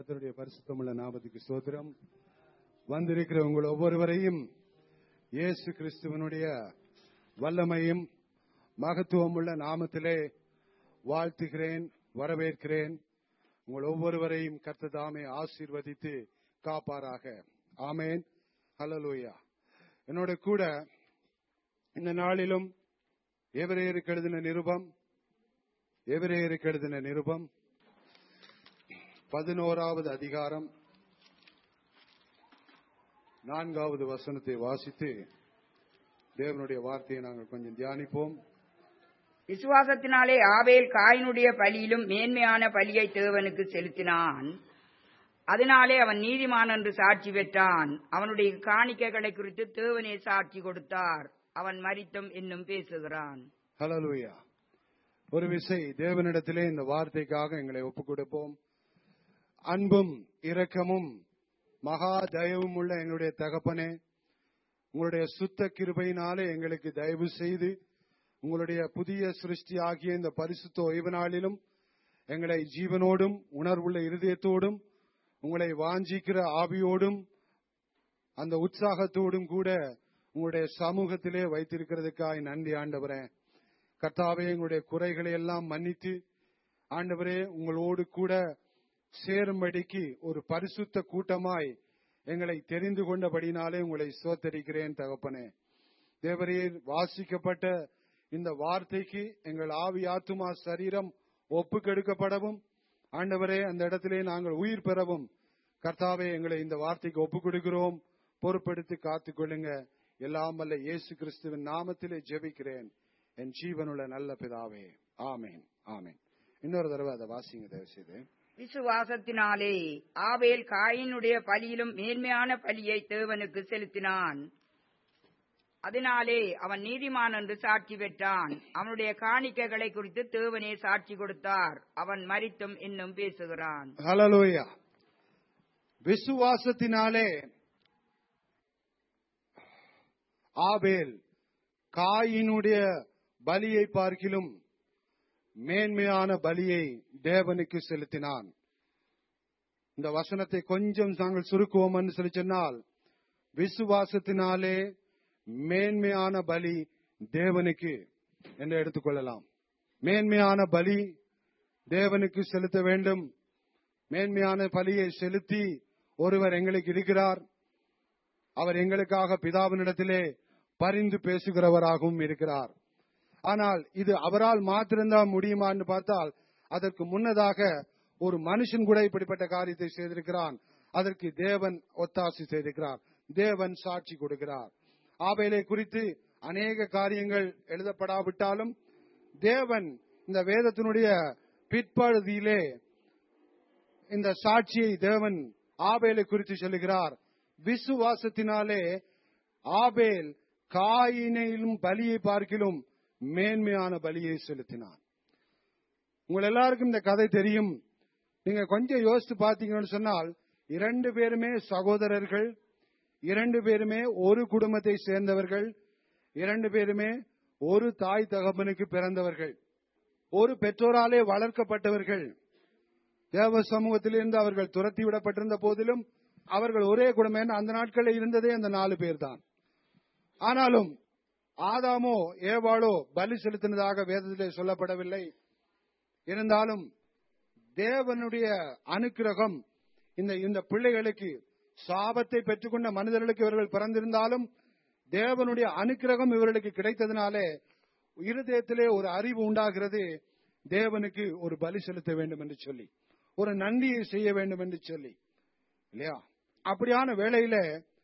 கர்த்தருடைய பரிசுத்தமுள்ள நாமத்துக்கு சோத்திரம் வந்திருக்கிற உங்கள் ஒவ்வொருவரையும் இயேசு கிறிஸ்துவனுடைய வல்லமையும் மகத்துவமுள்ள நாமத்திலே வாழ்த்துகிறேன் வரவேற்கிறேன் உங்கள் ஒவ்வொருவரையும் கர்த்தர் தாமே ஆசீர்வதித்து காப்பாராக ஆமேன் ஹalleluya என்னோட கூட இந்த நாளிலும் எவரேருக்கு எழுதின நிருபம் எவரேருக்கு எழுதின நிருபம் பதினோராவது அதிகாரம் நான்காவது வசனத்தை வாசித்து தேவனுடைய வார்த்தையை நாங்கள் கொஞ்சம் தியானிப்போம் விசுவாசத்தினாலே ஆவேல் காயினுடைய பலியிலும் மேன்மையான பலியை தேவனுக்கு செலுத்தினான் அதனாலே அவன் நீதிமான் என்று சாட்சி பெற்றான் அவனுடைய காணிக்கைகளை குறித்து தேவனே சாட்சி கொடுத்தார் அவன் மரித்தும் இன்னும் பேசுகிறான் ஹalleluya ஒரு விசை தேவனிடத்திலே இந்த வார்த்தைக்காக எங்களை ஒப்புக் கொடுப்போம் அன்பும் இரக்கமும் மகா தயவும் உள்ள எங்களுடைய தகப்பனே உங்களுடைய சுத்த கிருபையினாலே எங்களுக்கு தயவு செய்து உங்களுடைய புதிய சிருஷ்டி ஆகிய இந்த பரிசுத்த ஓய்வு நாளிலும் எங்களை ஜீவனோடும் உணர்வுள்ள இருதயத்தோடும் உங்களை வாஞ்சிக்கிற ஆவியோடும் அந்த உற்சாகத்தோடும் கூட உங்களுடைய சமூகத்திலே வைத்திருக்கிறதுக்காய் நன்றி ஆண்டவரே கர்த்தாவே எங்களுடைய குறைகளை எல்லாம் மன்னித்து ஆண்டவரே உங்களோடு கூட சேரும்படிக்கு ஒரு பரிசுத்த கூட்டமாய் எங்களை தெரிந்து கொண்டபடினாலே உங்களை சோத்தரிக்கிறேன் தகப்பனே தேவரீர் வாசிக்கப்பட்ட இந்த வார்த்தைக்கு எங்கள் ஆவி ஆத்துமா சரீரம் ஒப்புக்கெடுக்கப்படவும் ஆண்டவரே அந்த இடத்திலே நாங்கள் உயிர் பெறவும் கர்த்தாவே எங்களை இந்த வார்த்தைக்கு ஒப்புக் கொடுக்கிறோம் பொறுப்பெடுத்து காத்துக்கொள்ளுங்க எல்லாம் வல்ல இயேசு கிறிஸ்துவின் நாமத்திலே ஜெபிக்கிறேன் என் ஜீவனுள்ள நல்ல பிதாவே ஆமேன் ஆமேன் இன்னொரு தடவை அதை வாசிங்க தயவு செய்து விசுவாசத்தினாலே ஆவேல் காயினுடைய பலியிலும் மேன்மையான பலியை தேவனுக்கு செலுத்தினான் அதனாலே அவன் நீதிமான் என்று சாட்சி பெற்றான் அவனுடைய காணிக்கைகளை குறித்து தேவனே சாட்சி கொடுத்தார் அவன் மரித்தும் இன்னும் பேசுகிறான் ஹalleluya விசுவாசத்தினாலே ஆபேல் காயினுடைய பலியை பார்க்கிலும் மேன்மையான பலியை தேவனுக்கு செலுத்தினான் இந்த வசனத்தை கொஞ்சம் நாங்கள் சுருக்குவோம் என்று சொல்லி சொன்னால் விசுவாசத்தினாலே மேன்மையான பலி தேவனுக்கு என்று எடுத்துக்கொள்ளலாம் மேன்மையான பலி தேவனுக்கு செலுத்த வேண்டும் மேன்மையான பலியை செலுத்தி ஒருவர் எங்களுக்கு இருக்கிறார் அவர் எங்களுக்காக பிதாவினிடத்திலே பரிந்து பேசுகிறவராகவும் இருக்கிறார் ஆனால் இது அவரால் மாத்திருந்தான் முடியுமான்னு பார்த்தால் அதற்கு முன்னதாக ஒரு மனுஷன் கூட இப்படிப்பட்ட காரியத்தை செய்திருக்கிறான் அதற்கு தேவன் ஒத்தாசி செய்திருக்கிறார் தேவன் சாட்சி கொடுக்கிறார் ஆபேலை குறித்து அநேக காரியங்கள் எழுதப்படாவிட்டாலும் தேவன் இந்த வேதத்தினுடைய பிற்பகுதியிலே இந்த சாட்சியை தேவன் ஆபேலை குறித்து சொல்லுகிறார் விசுவாசத்தினாலே ஆபேல் காயினையிலும் பலியை பார்க்கிலும் மேன்மையான பலியை செலுத்தினான் உங்கள் எல்லாருக்கும் இந்த கதை தெரியும் நீங்க கொஞ்சம் யோசித்து பார்த்தீங்கன்னு சொன்னால் இரண்டு பேருமே சகோதரர்கள் இரண்டு பேருமே ஒரு குடும்பத்தை சேர்ந்தவர்கள் இரண்டு பேருமே ஒரு தாய் தகப்பனுக்கு பிறந்தவர்கள் ஒரு பெற்றோராலே வளர்க்கப்பட்டவர்கள் தேவ சமூகத்திலிருந்து அவர்கள் துரத்தி விடப்பட்டிருந்த போதிலும் அவர்கள் ஒரே குடும்பம் அந்த நாட்களில் இருந்ததே அந்த நாலு பேர் தான் ஆனாலும் ஆதாமோ ஏவாளோ பலி செலுத்தினதாக வேதத்திலே சொல்லப்படவில்லை இருந்தாலும் தேவனுடைய அனுக்கிரகம் இந்த இந்த பிள்ளைகளுக்கு சாபத்தை பெற்றுக்கொண்ட மனிதர்களுக்கு இவர்கள் பிறந்திருந்தாலும் தேவனுடைய அனுக்கிரகம் இவர்களுக்கு கிடைத்ததினாலே இருதயத்திலே ஒரு அறிவு உண்டாகிறது தேவனுக்கு ஒரு பலி செலுத்த வேண்டும் என்று சொல்லி ஒரு நன்றியை செய்ய வேண்டும் என்று சொல்லி இல்லையா அப்படியான வேளையில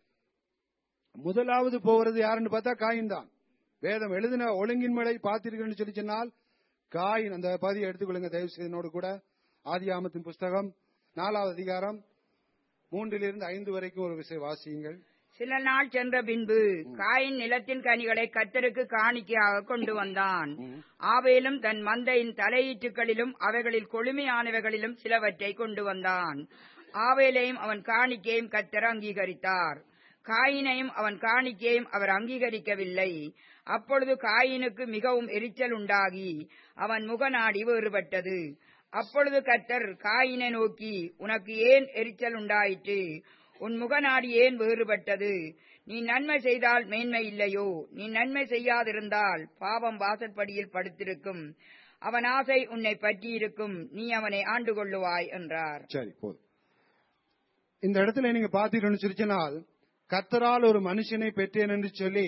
முதலாவது போகிறது யாருன்னு பார்த்தா காயின் தான் வேதம் எழுதின ஒழுங்கின் மேலை பார்த்தீர்கள்னு சொல்லி சொன்னால் காயின் அந்த பதியை எடுத்துக்கொள்ளுங்க தயவு செய்தனோடு கூட ஆதியாமத்தின் புஸ்தகம் நாலாவது அதிகாரம் மூன்றிலிருந்து ஐந்து வரைக்கும் ஒரு விசை வாசியுங்கள் சில நாள் சென்ற பின்பு காயின் நிலத்தின் கனிகளை கத்தருக்கு காணிக்கையாக கொண்டு வந்தான் ஆவேலும் தன் மந்தையின் தலையீட்டுகளிலும் அவைகளில் கொழுமையானவைகளிலும் சிலவற்றை கொண்டு வந்தான் ஆவேலையும் அவன் காணிக்கையும் கத்தர் அங்கீகரித்தார் காயினையும் அவன் காணிக்கையும் அவர் அங்கீகரிக்கவில்லை அப்பொழுது காயினுக்கு மிகவும் எரிச்சல் உண்டாகி அவன் முகநாடி வேறுபட்டது அப்பொழுது கர்த்தர் காயினை நோக்கி உனக்கு ஏன் எரிச்சல் உண்டாயிற்று உன் முகநாடி ஏன் வேறுபட்டது நீ நன்மை செய்தால் மேன்மை இல்லையோ நீ நன்மை செய்யாதிருந்தால் பாவம் வாசற்படியில் படுத்திருக்கும் அவன் ஆசை உன்னை பற்றியிருக்கும் நீ அவனை ஆண்டு கொள்ளுவாய் என்றார் சரி போதும் இந்த இடத்துல நீங்க பாத்தீங்கன்னு சொல்லிச்சனால் கர்த்தரால் ஒரு மனுஷனை பெற்றேன் என்று சொல்லி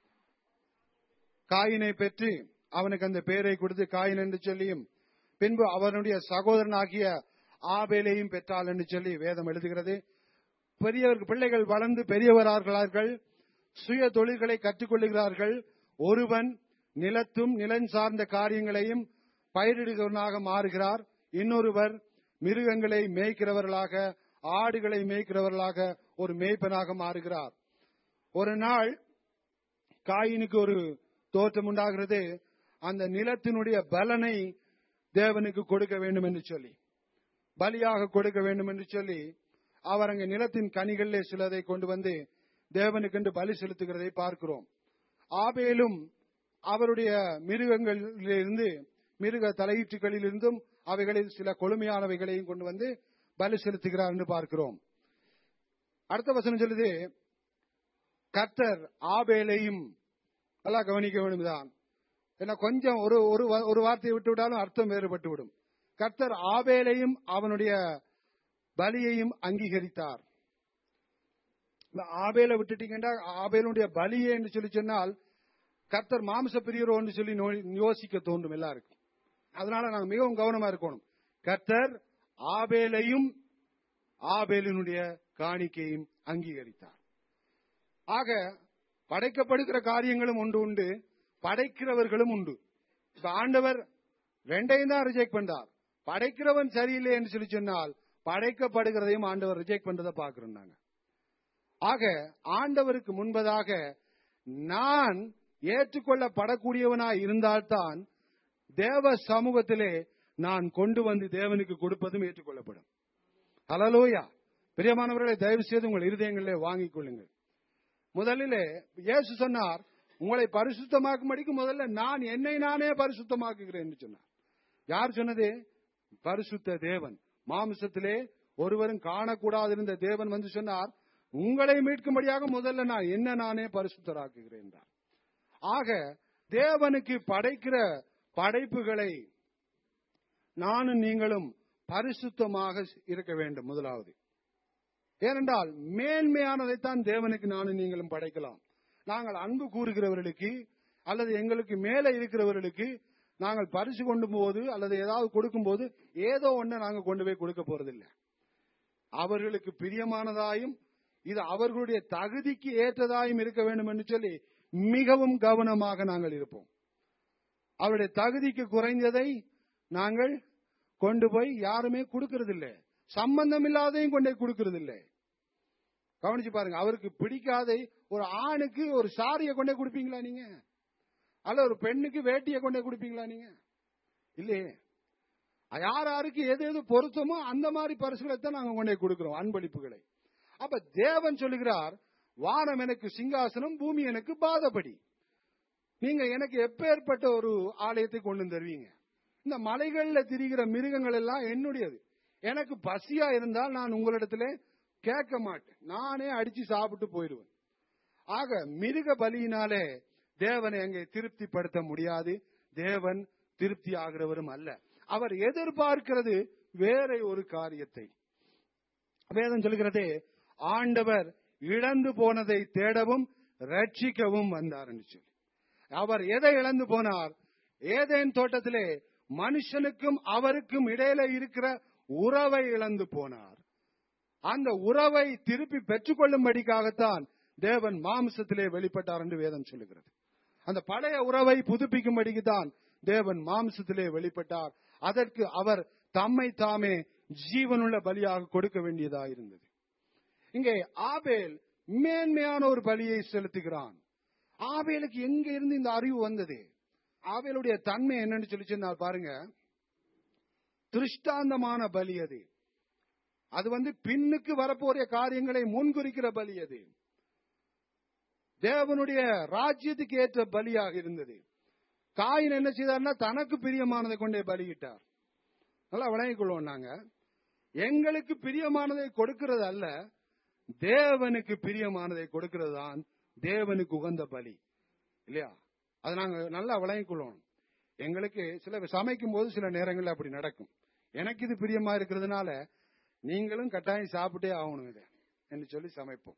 காயினை பெற்று அவனுக்கு அந்த பெயரை கொடுத்து காயின் என்று சொல்லியும் பின்பு அவனுடைய சகோதரனாகிய ஆபேலையும் பெற்றாள் என்று சொல்லி வேதம் எழுதுகிறது பெரியவர் பிள்ளைகள் வளர்ந்து பெரியவராகிறார்கள் சுய தொழில்களை கற்றுக்கொள்ளுகிறார்கள் ஒருவன் நிலத்தும் நிலம் சார்ந்த காரியங்களையும் பயிரிடுகிறவனாக மாறுகிறார் இன்னொருவர் மிருகங்களை மேய்க்கிறவர்களாக ஆடுகளை மேய்க்கிறவர்களாக ஒரு மேய்ப்பனாக மாறுகிறார் ஒரு நாள் காயினுக்கு ஒரு தோற்றம் உண்டாகிறது அந்த நிலத்தினுடைய பலனை தேவனுக்கு கொடுக்க வேண்டும் என்று சொல்லி பலியாக கொடுக்க வேண்டும் என்று சொல்லி அவர் அங்க நிலத்தின் கனிகளிலே சிலதை கொண்டு வந்து தேவனுக்கென்று பலி செலுத்துகிறதை பார்க்கிறோம் ஆபேலும் அவருடைய மிருகங்களிலிருந்து மிருக தலையீட்டுகளிலிருந்தும் அவைகளில் சில கொழுமையானவைகளையும் கொண்டு வந்து பலி செலுத்துகிறார் என்று பார்க்கிறோம் அடுத்த வசனம் சொல்லுது கர்த்தர் ஆபேலையும் நல்லா கவனிக்க வேண்டும்தான் ஏன்னா கொஞ்சம் ஒரு ஒரு வா- ஒரு வார்த்தையை விட்டு விட்டாலும் அர்த்தம் வேறுபட்டு விடும் கர்த்தர் ஆபேலையும் அவனுடைய பலியையும் அங்கீகரித்தார் இந்த ஆபேலை விட்டுட்டீங்கன்னா ஆபேலுடைய பலியே என்று சொல்லி சொன்னால் கர்த்தர் மாம்ச பிரியரோ என்று சொல்லி நோ- யோசிக்க தோன்றும் எல்லாருக்கும் அதனால நாங்க மிகவும் கவனமா இருக்கணும் கர்த்தர் ஆபேலையும் ஆபேலினுடைய காணிக்கையும் அங்கீகரித்தார் ஆக படைக்கப்படுகிற காரியங்களும் ஒன்று உண்டு படைக்கிறவர்களும் உண்டு இப்ப ஆண்டவர் ரெண்டையும் தான் ரிஜெக்ட் பண்றார் படைக்கிறவன் சரியில்லை என்று சொல்லி சொன்னால் படைக்கப்படுகிறதையும் ஆண்டவர் ரிஜெக்ட் பண்றதை பார்க்கிறோம் நாங்க ஆக ஆண்டவருக்கு முன்பதாக நான் ஏற்றுக்கொள்ளப்படக்கூடியவனாய் இருந்தால்தான் தேவ சமூகத்திலே நான் கொண்டு வந்து தேவனுக்கு கொடுப்பதும் ஏற்றுக்கொள்ளப்படும் ஹலலோயா பிரியமானவர்களை தயவு செய்து உங்கள் இருதயங்களிலே வாங்கிக் கொள்ளுங்கள் முதலிலே இயேசு சொன்னார் உங்களை பரிசுத்தமாக்கும்படிக்கு முதல்ல நான் என்னை நானே பரிசுத்தமாக்குகிறேன் என்று சொன்னார் யார் சொன்னது பரிசுத்த தேவன் மாமிசத்திலே ஒருவரும் காணக்கூடாதிருந்த தேவன் வந்து சொன்னார் உங்களை மீட்கும்படியாக முதல்ல நான் என்ன நானே பரிசுத்தராக்குகிறேன் என்றார் ஆக தேவனுக்கு படைக்கிற படைப்புகளை நானும் நீங்களும் பரிசுத்தமாக இருக்க வேண்டும் முதலாவது ஏனென்றால் மேன்மையானதைத்தான் தேவனுக்கு நானும் நீங்களும் படைக்கலாம் நாங்கள் அன்பு கூறுகிறவர்களுக்கு அல்லது எங்களுக்கு மேலே இருக்கிறவர்களுக்கு நாங்கள் பரிசு கொண்டு போது அல்லது ஏதாவது கொடுக்கும்போது ஏதோ ஒன்றை நாங்கள் கொண்டு போய் கொடுக்க போறதில்லை அவர்களுக்கு பிரியமானதாயும் இது அவர்களுடைய தகுதிக்கு ஏற்றதாயும் இருக்க வேண்டும் என்று சொல்லி மிகவும் கவனமாக நாங்கள் இருப்போம் அவருடைய தகுதிக்கு குறைந்ததை நாங்கள் கொண்டு போய் யாருமே கொடுக்கறதில்லை சம்பந்தம் இல்லாதையும் கொண்டு போய் கொடுக்கறதில்லை கவனிச்சு பாருங்க அவருக்கு பிடிக்காத ஒரு ஆணுக்கு ஒரு சாரியை கொண்டே கொடுப்பீங்களா நீங்க அல்ல ஒரு பெண்ணுக்கு வேட்டியை கொண்டே கொடுப்பீங்களா நீங்க இல்லையே யார் யாருக்கு எது எது பொருத்தமோ அந்த மாதிரி பரிசுகளை தான் நாங்க கொண்டே கொடுக்கிறோம் அன்பளிப்புகளை அப்ப தேவன் சொல்லுகிறார் வானம் எனக்கு சிங்காசனம் பூமி எனக்கு பாதபடி நீங்க எனக்கு எப்பேற்பட்ட ஒரு ஆலயத்தை கொண்டு வந்து தருவீங்க இந்த மலைகள்ல திரிகிற மிருகங்கள் எல்லாம் என்னுடையது எனக்கு பசியா இருந்தால் நான் உங்களிடத்துல கேட்க மாட்டேன் நானே அடிச்சு சாப்பிட்டு போயிடுவேன் ஆக மிருக பலியினாலே தேவனை அங்கே திருப்திப்படுத்த முடியாது தேவன் திருப்தி ஆகிறவரும் அல்ல அவர் எதிர்பார்க்கிறது வேற ஒரு காரியத்தை வேதம் சொல்கிறது ஆண்டவர் இழந்து போனதை தேடவும் ரட்சிக்கவும் வந்தார் என்று சொல்லி அவர் எதை இழந்து போனார் ஏதேன் தோட்டத்திலே மனுஷனுக்கும் அவருக்கும் இடையில இருக்கிற உறவை இழந்து போனார் அந்த உறவை திருப்பி பெற்றுக்கொள்ளும்படிக்காகத்தான் தேவன் மாம்சத்திலே வெளிப்பட்டார் என்று வேதம் சொல்லுகிறது அந்த பழைய உறவை புதுப்பிக்கும்படிக்கு தான் தேவன் மாம்சத்திலே வெளிப்பட்டார் அதற்கு அவர் தம்மை தாமே ஜீவனுள்ள பலியாக கொடுக்க வேண்டியதா இருந்தது இங்கே ஆபேல் மேன்மையான ஒரு பலியை செலுத்துகிறான் ஆபேலுக்கு எங்க இருந்து இந்த அறிவு வந்தது ஆபேலுடைய தன்மை என்னன்னு சொல்லி சொன்னால் பாருங்க திருஷ்டாந்தமான பலி அது அது வந்து பின்னுக்கு வரப்போற காரியங்களை முன்குறிக்கிற பலி அது தேவனுடைய ராஜ்யத்துக்கு ஏற்ற பலியாக இருந்தது காயின் என்ன செய்தார்னா தனக்கு பிரியமானதை கொண்டே பலியிட்டார் நல்லா விளங்கிக் கொள்வோம் நாங்க எங்களுக்கு பிரியமானதை கொடுக்கிறது அல்ல தேவனுக்கு பிரியமானதை கொடுக்கிறது தான் தேவனுக்கு உகந்த பலி இல்லையா அதை நாங்க நல்லா விளங்கிக் கொள்ளணும் எங்களுக்கு சில சமைக்கும் போது சில நேரங்கள்ல அப்படி நடக்கும் எனக்கு இது பிரியமா இருக்கிறதுனால நீங்களும் கட்டாயம் சாப்பிட்டே ஆகணும் இதை என்று சொல்லி சமைப்போம்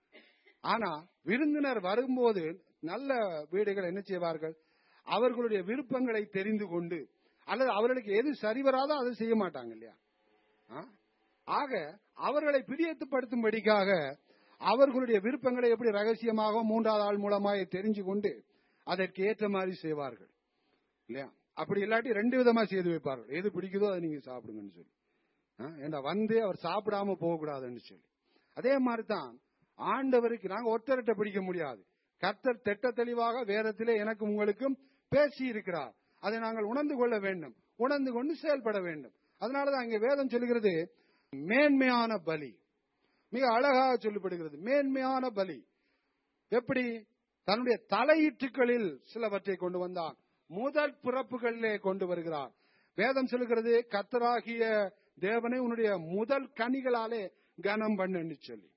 ஆனா விருந்தினர் வரும்போது நல்ல வீடுகள் என்ன செய்வார்கள் அவர்களுடைய விருப்பங்களை தெரிந்து கொண்டு அல்லது அவர்களுக்கு எது சரிவராதோ அதை செய்ய மாட்டாங்க இல்லையா ஆ? ஆக அவர்களை பிரியத்துப்படுத்தும்படிக்காக அவர்களுடைய விருப்பங்களை எப்படி ரகசியமாக மூன்றாவது ஆள் மூலமாக தெரிஞ்சு கொண்டு அதற்கு ஏற்ற மாதிரி செய்வார்கள் இல்லையா அப்படி இல்லாட்டி ரெண்டு விதமா செய்து வைப்பார்கள் எது பிடிக்குதோ அதை நீங்க சாப்பிடுங்கன்னு சொல்லி ஆ? ஏண்டா வந்து அவர் சாப்பிடாம போகக்கூடாதுன்னு சொல்லி அதே மாதிரி தான் ஆண்டவருக்கு நாங்க ஒருத்தர்கிட்ட பிடிக்க முடியாது கர்த்தர் திட்ட தெளிவாக வேதத்திலே எனக்கு உங்களுக்கும் பேசி இருக்கிறார் அதை நாங்கள் உணர்ந்து கொள்ள வேண்டும் உணர்ந்து கொண்டு செயல்பட வேண்டும் அதனாலதான் இங்க வேதம் சொல்லுகிறது மேன்மையான பலி மிக அழகாக சொல்லப்படுகிறது மேன்மையான பலி எப்படி தன்னுடைய தலையீட்டுகளில் சிலவற்றை கொண்டு வந்தான் முதல் பிறப்புகளிலே கொண்டு வருகிறார் வேதம் சொல்லுகிறது கத்தராகிய தேவனை உன்னுடைய முதல் கனிகளாலே கனம் பண்ணுன்னு சொல்லி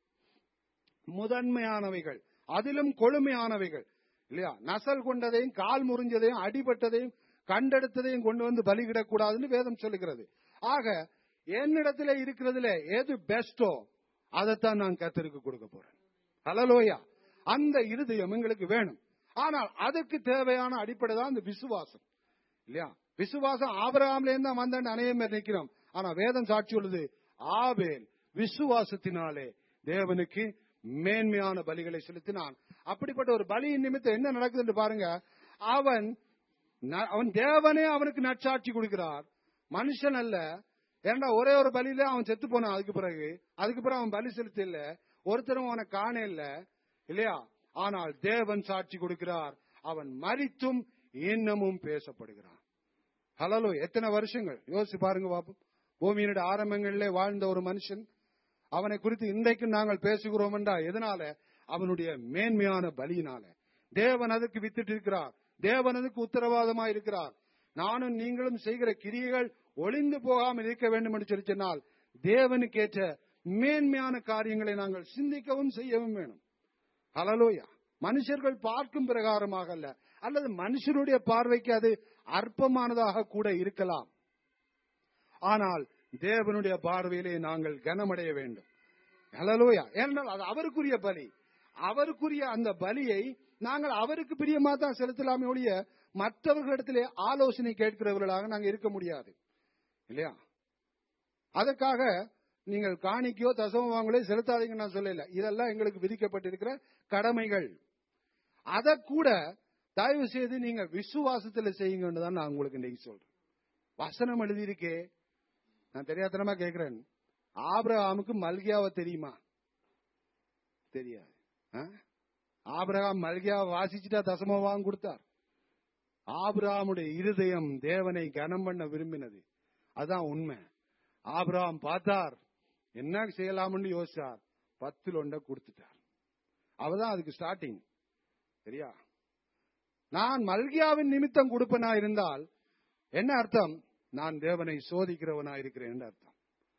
முதன்மையானவைகள் அதிலும் கொழுமையானவைகள் இல்லையா நசல் கொண்டதையும் கால் முறிஞ்சதையும் அடிபட்டதையும் கண்டெடுத்ததையும் கொண்டு வந்து பலியிடக்கூடாதுன்னு வேதம் சொல்லுகிறது ஆக என்னிடத்துல இருக்கிறதுல எது பெஸ்டோ அதைத்தான் நான் கத்தருக்கு கொடுக்க போறேன் ஹலலோயா அந்த இருதயம் எங்களுக்கு வேணும் ஆனால் அதுக்கு தேவையான அடிப்படை தான் இந்த விசுவாசம் இல்லையா விசுவாசம் ஆபரகாம்ல இருந்து தான் வந்தேன் அநேக பேர் நிக்கிறோம் ஆனா வேதம் சாட்சி உள்ளது ஆபேல் விசுவாசத்தினாலே தேவனுக்கு மேன்மையான பலிகளை செலுத்தினான் அப்படிப்பட்ட ஒரு பலியின் நிமித்தம் என்ன நடக்குது என்று பாருங்க அவன் ந- அவன் தேவனே அவனுக்கு நற்சாட்சி கொடுக்கிறார் மனுஷன் அல்ல ஏன்டா ஒரே ஒரு பலியில அவன் செத்து போனான் அதுக்கு பிறகு அதுக்கு பிறகு அவன் பலி செலுத்த இல்ல ஒருத்தரும் அவனை காண இல்ல இல்லையா ஆனால் தேவன் சாட்சி கொடுக்கிறார் அவன் மரித்தும் இன்னமும் பேசப்படுகிறான் ஹலோ எத்தனை வருஷங்கள் யோசிச்சு பாருங்க பாப்போம் பூமியினுடைய ஆரம்பங்களிலே வாழ்ந்த ஒரு மனுஷன் அவனை குறித்து இன்றைக்கு நாங்கள் பேசுகிறோம் என்றா எதனால அவனுடைய மேன்மையான பலியினால தேவன் அதுக்கு வித்துட்டு இருக்கிறார் தேவன் அதுக்கு உத்தரவாதமா இருக்கிறார் நானும் நீங்களும் செய்கிற கிரியைகள் ஒளிந்து போகாமல் இருக்க வேண்டும் என்று சொல்லி சொன்னால் தேவனுக்கேற்ற மேன்மையான காரியங்களை நாங்கள் சிந்திக்கவும் செய்யவும் வேணும் ஹலலோயா மனுஷர்கள் பார்க்கும் பிரகாரமாக அல்ல அல்லது மனுஷனுடைய பார்வைக்கு அது அற்பமானதாக கூட இருக்கலாம் ஆனால் தேவனுடைய பார்வையிலே நாங்கள் கனமடைய வேண்டும் ஹலலோயா ஏனென்றால் அது அவருக்குரிய பலி அவருக்குரிய அந்த பலியை நாங்கள் அவருக்கு பிரியமா தான் செலுத்தலாமே ஒழிய மற்றவர்களிடத்திலே ஆலோசனை கேட்கிறவர்களாக நாங்கள் இருக்க முடியாது இல்லையா அதற்காக நீங்கள் காணிக்கையோ தசம வாங்கலையோ செலுத்தாதீங்கன்னு நான் சொல்லல இதெல்லாம் எங்களுக்கு விதிக்கப்பட்டிருக்கிற கடமைகள் அதை கூட தயவு செய்து நீங்க விசுவாசத்துல செய்யுங்கன்னு தான் நான் உங்களுக்கு இன்னைக்கு சொல்றேன் வசனம் எழுதியிருக்கே நான் தெரியாதனமா கேக்குறேன் ஆபிரகாமுக்கு மல்கியாவை தெரியுமா தெரியாது ஆ? ஆபிரகாம் மல்கியாவை வாசிச்சுட்டா தசம வாங்க கொடுத்தார் ஆபிரகாமுடைய இருதயம் தேவனை கனம் பண்ண விரும்பினது அதான் உண்மை ஆபிரகாம் பார்த்தார் என்ன செய்யலாம்னு யோசிச்சார் பத்தில் ஒன்றை கொடுத்துட்டார் அவதான் அதுக்கு ஸ்டார்டிங் சரியா நான் மல்கியாவின் நிமித்தம் கொடுப்பனா இருந்தால் என்ன அர்த்தம் நான் தேவனை சோதிக்கிறவனா இருக்கிறேன் என்று அர்த்தம்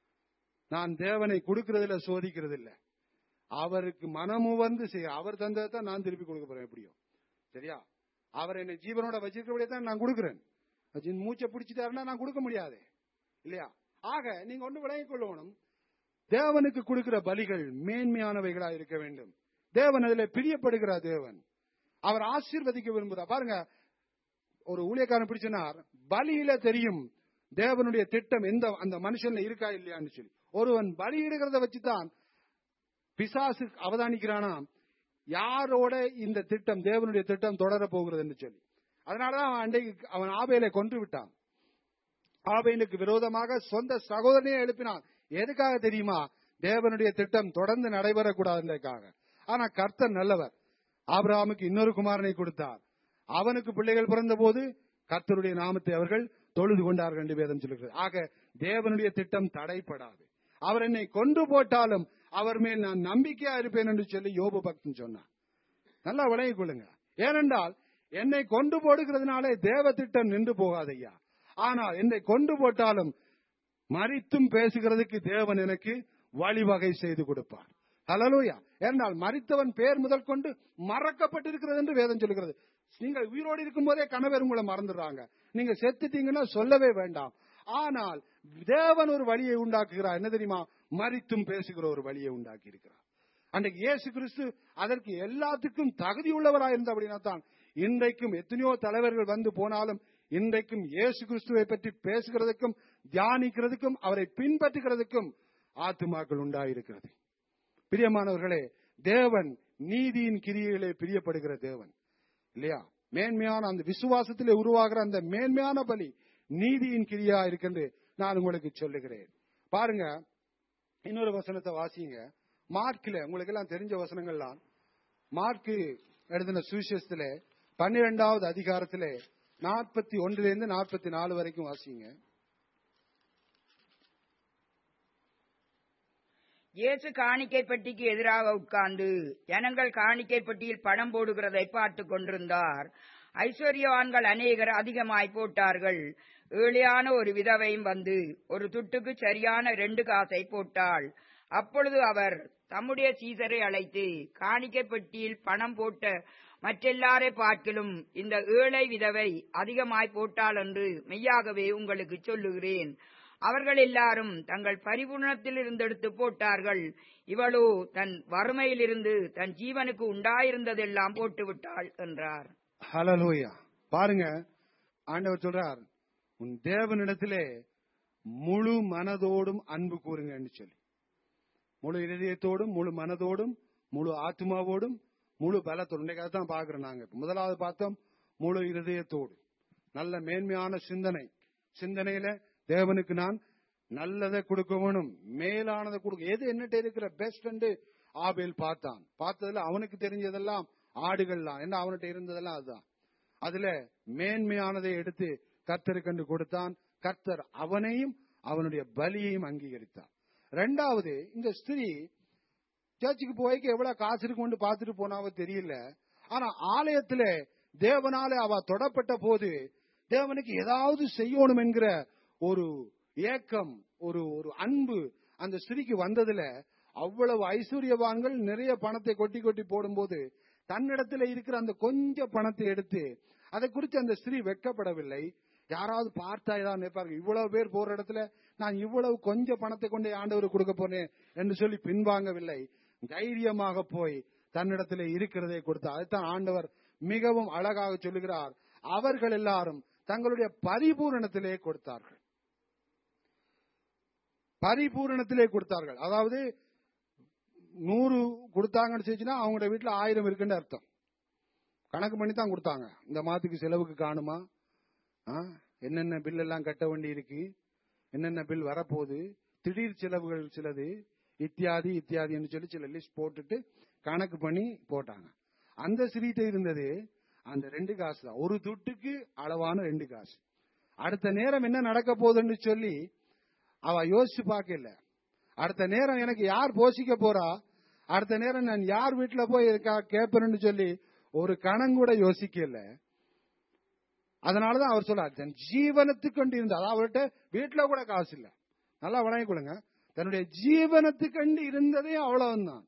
நான் தேவனை கொடுக்கறதுல சோதிக்கிறது இல்ல அவருக்கு மனமு வந்து செய்ய அவர் தந்ததை தான் நான் திருப்பி கொடுக்க போறேன் எப்படியோ சரியா அவர் என்னை ஜீவனோட வச்சிருக்கபடியே தான் நான் கொடுக்கிறேன் அது மூச்சை பிடிச்சிட்டாருன்னா நான் கொடுக்க முடியாது இல்லையா ஆக நீங்க ஒன்று விளங்கிக் கொள்ளணும் தேவனுக்கு கொடுக்கிற பலிகள் மேன்மையானவைகளா இருக்க வேண்டும் தேவன் அதில் பிரியப்படுகிற தேவன் அவர் ஆசீர்வதிக்க விரும்புகிறார் பாருங்க ஒரு ஊழியக்காரன் பிடிச்சனார் பலியில தெரியும் தேவனுடைய திட்டம் எந்த அந்த மனுஷன்ல இருக்கா இல்லையான்னு சொல்லி ஒருவன் பலியிடுகிறத வச்சுதான் பிசாசு அவதானிக்கிறானாம் யாரோட இந்த திட்டம் தேவனுடைய திட்டம் தொடர போகிறது என்று சொல்லி அதனாலதான் அவன் அன்றைக்கு அவன் ஆபேலை கொன்று விட்டான் ஆபேலுக்கு விரோதமாக சொந்த சகோதரனையே எழுப்பினான் எதுக்காக தெரியுமா தேவனுடைய திட்டம் தொடர்ந்து நடைபெறக்கூடாதுன்றதுக்காக ஆனா கர்த்தர் நல்லவர் ஆபிரகாமுக்கு இன்னொரு குமாரனை கொடுத்தார் அவனுக்கு பிள்ளைகள் பிறந்த போது கர்த்தருடைய நாமத்தை அவர்கள் தொழுது கொண்டார்கள் என்று வேதம் சொல்லுகிறது ஆக தேவனுடைய திட்டம் தடைப்படாது அவர் என்னை கொன்று போட்டாலும் அவர் மேல் நான் நம்பிக்கையா இருப்பேன் என்று சொல்லி யோபு பக்தன் சொன்னார் நல்லா விளங்கிக் கொள்ளுங்க ஏனென்றால் என்னை கொண்டு போடுகிறதுனாலே தேவ திட்டம் நின்று போகாதையா ஆனால் என்னை கொண்டு போட்டாலும் மறித்தும் பேசுகிறதுக்கு தேவன் எனக்கு வழிவகை செய்து கொடுப்பார் ஹalleluya ஏனால் மறித்தவன் பேர் முதல் கொண்டு மறக்கப்பட்டிருக்கிறது என்று வேதம் சொல்லுகிறது நீங்கள் உயிரோடு இருக்கும்போதே கணவர் உங்களை மறந்துடுறாங்க நீங்க செத்துட்டீங்கன்னா சொல்லவே வேண்டாம் ஆனால் தேவன் ஒரு வழியை உண்டாக்குகிறார் என்ன தெரியுமா மறித்தும் பேசுகிற ஒரு வழியை உண்டாக்கி இருக்கிறார் அன்றைக்கு இயேசு கிறிஸ்து அதற்கு எல்லாத்துக்கும் தகுதி உள்ளவராக இருந்தபடினா தான் இன்றைக்கும் எத்தனையோ தலைவர்கள் வந்து போனாலும் இன்றைக்கும் இயேசு கிறிஸ்துவை பற்றி பேசுகிறதுக்கும் தியானிக்கிறதுக்கும் அவரை பின்பற்றுகிறதுக்கும் ஆத்துமாக்கள் உண்டாயிருக்கிறது பிரியமானவர்களே தேவன் நீதியின் கிரியைகளே பிரியப்படுகிற தேவன் இல்லையா மேன்மையான அந்த விசுவாசத்திலே உருவாகிற அந்த மேன்மையான பலி நீதியின் கிரியா இருக்கின்று நான் உங்களுக்கு சொல்லுகிறேன் பாருங்க இன்னொரு வசனத்தை வாசிங்க மார்க்ல உங்களுக்கு எல்லாம் தெரிஞ்ச வசனங்கள்லாம் மார்க்கு எழுதின சுவிசேஷத்துல பன்னிரெண்டாவது அதிகாரத்திலே நாற்பத்தி ஒன்றிலிருந்து நாற்பத்தி நாலு வரைக்கும் வாசிங்க இயேசு காணிக்கை பெட்டிக்கு எதிராக உட்கார்ந்து ஜனங்கள் காணிக்கை பெட்டியில் பணம் போடுகிறதை பார்த்துக் கொண்டிருந்தார் ஐஸ்வர்யவான்கள் அநேகர் அதிகமாய் போட்டார்கள் ஏழையான ஒரு விதவையும் வந்து ஒரு துட்டுக்கு சரியான ரெண்டு காசை போட்டாள் அப்பொழுது அவர் தம்முடைய சீசரை அழைத்து காணிக்கை பெட்டியில் பணம் போட்ட மற்றெல்லாரை பார்க்கிலும் இந்த ஏழை விதவை அதிகமாய் போட்டாள் என்று மெய்யாகவே உங்களுக்கு சொல்லுகிறேன் அவர்கள் எல்லாரும் தங்கள் பரிபூர்ணத்தில் இருந்து எடுத்து போட்டார்கள் இவளோ தன் வறுமையிலிருந்து தன் ஜீவனுக்கு உண்டாயிருந்ததெல்லாம் போட்டு விட்டாள் என்றார் ஹalleluya பாருங்க ஆண்டவர் சொல்றார் உன் தேவனிடத்திலே முழு மனதோடும் அன்பு கூறுங்கன்னு சொல்லி முழு இதயத்தோடும் முழு மனதோடும் முழு ஆத்மாவோடும் முழு பலத்தோடும் இன்னைக்கு தான் பாக்குறோம் நாங்க இப்ப முதலாவது பார்த்தோம் முழு இருதயத்தோடு நல்ல மேன்மையான சிந்தனை சிந்தனையில தேவனுக்கு நான் நல்லதை கொடுக்க வேணும் மேலானதை கொடுக்க எது என்னட்ட இருக்கிற பெஸ்ட் ஆபேல் பார்த்தான் பார்த்ததுல அவனுக்கு தெரிஞ்சதெல்லாம் ஆடுகள்லாம் என்ன அவன்கிட்ட இருந்ததெல்லாம் அதுதான் அதுல மேன்மையானதை எடுத்து கர்த்தருக்கு கண்டு கொடுத்தான் கர்த்தர் அவனையும் அவனுடைய பலியையும் அங்கீகரித்தார் ரெண்டாவது இந்த ஸ்திரீ சர்ச்சுக்கு போய்க்கு எவ்வளவு காசு இருக்கும்னு பார்த்துட்டு போனாவோ தெரியல ஆனா ஆலயத்துல தேவனால அவ தொடப்பட்ட போது தேவனுக்கு ஏதாவது செய்யணும் என்கிற ஒரு ஏக்கம் ஒரு ஒரு அன்பு அந்த ஸ்திரீக்கு வந்ததுல அவ்வளவு ஐஸ்வர்யவான்கள் நிறைய பணத்தை கொட்டி கொட்டி போடும்போது தன்னிடத்துல இருக்கிற அந்த கொஞ்ச பணத்தை எடுத்து அதை குறித்து அந்த ஸ்திரீ வெட்கப்படவில்லை யாராவது பார்த்தா ஏதாவது நினைப்பார்கள் இவ்வளவு பேர் போற இடத்துல நான் இவ்வளவு கொஞ்சம் பணத்தை கொண்டே ஆண்டவர் கொடுக்க போனேன் என்று சொல்லி பின்வாங்கவில்லை தைரியமாக போய் தன்னிடத்திலே இருக்கிறதை கொடுத்தார் அதைத்தான் ஆண்டவர் மிகவும் அழகாக சொல்லுகிறார் அவர்கள் எல்லாரும் தங்களுடைய பரிபூரணத்திலே கொடுத்தார்கள் பரிபூரணத்திலே கொடுத்தார்கள் அதாவது நூறு கொடுத்தாங்கன்னு சொல்லிச்சுன்னா அவங்களோட வீட்டுல ஆயிரம் இருக்குன்னு அர்த்தம் கணக்கு பண்ணி தான் கொடுத்தாங்க இந்த மாதத்துக்கு செலவுக்கு காணுமா ஆ, என்னென்ன பில் எல்லாம் கட்ட வேண்டி இருக்கு என்னென்ன பில் வரப்போகுது திடீர் செலவுகள் சிலது இத்தியாதி இத்தியாதின்னு சொல்லி சில லிஸ்ட் போட்டுட்டு கணக்கு பண்ணி போட்டாங்க அந்த சிரீட்டை இருந்தது அந்த ரெண்டு காசு தான் ஒரு துட்டுக்கு அளவான ரெண்டு காசு அடுத்த நேரம் என்ன நடக்க போகுதுன்னு சொல்லி அவ யோசிச்சு பார்க்கல அடுத்த நேரம் எனக்கு யார் போஷிக்க போறா அடுத்த நேரம் நான் யார் வீட்டுல போய் இருக்கா கேட்பேன்னு சொல்லி ஒரு கணம் கூட யோசிக்கல அதனாலதான் அவர் சொல்றார் தன் ஜீவனத்துக்கு கொண்டு இருந்த அதாவது அவர்கிட்ட வீட்டுல கூட காசு இல்ல நல்லா வழங்கிக் கொள்ளுங்க தன்னுடைய ஜீவனத்துக்கு கண்டு இருந்ததே அவ்வளவுதான்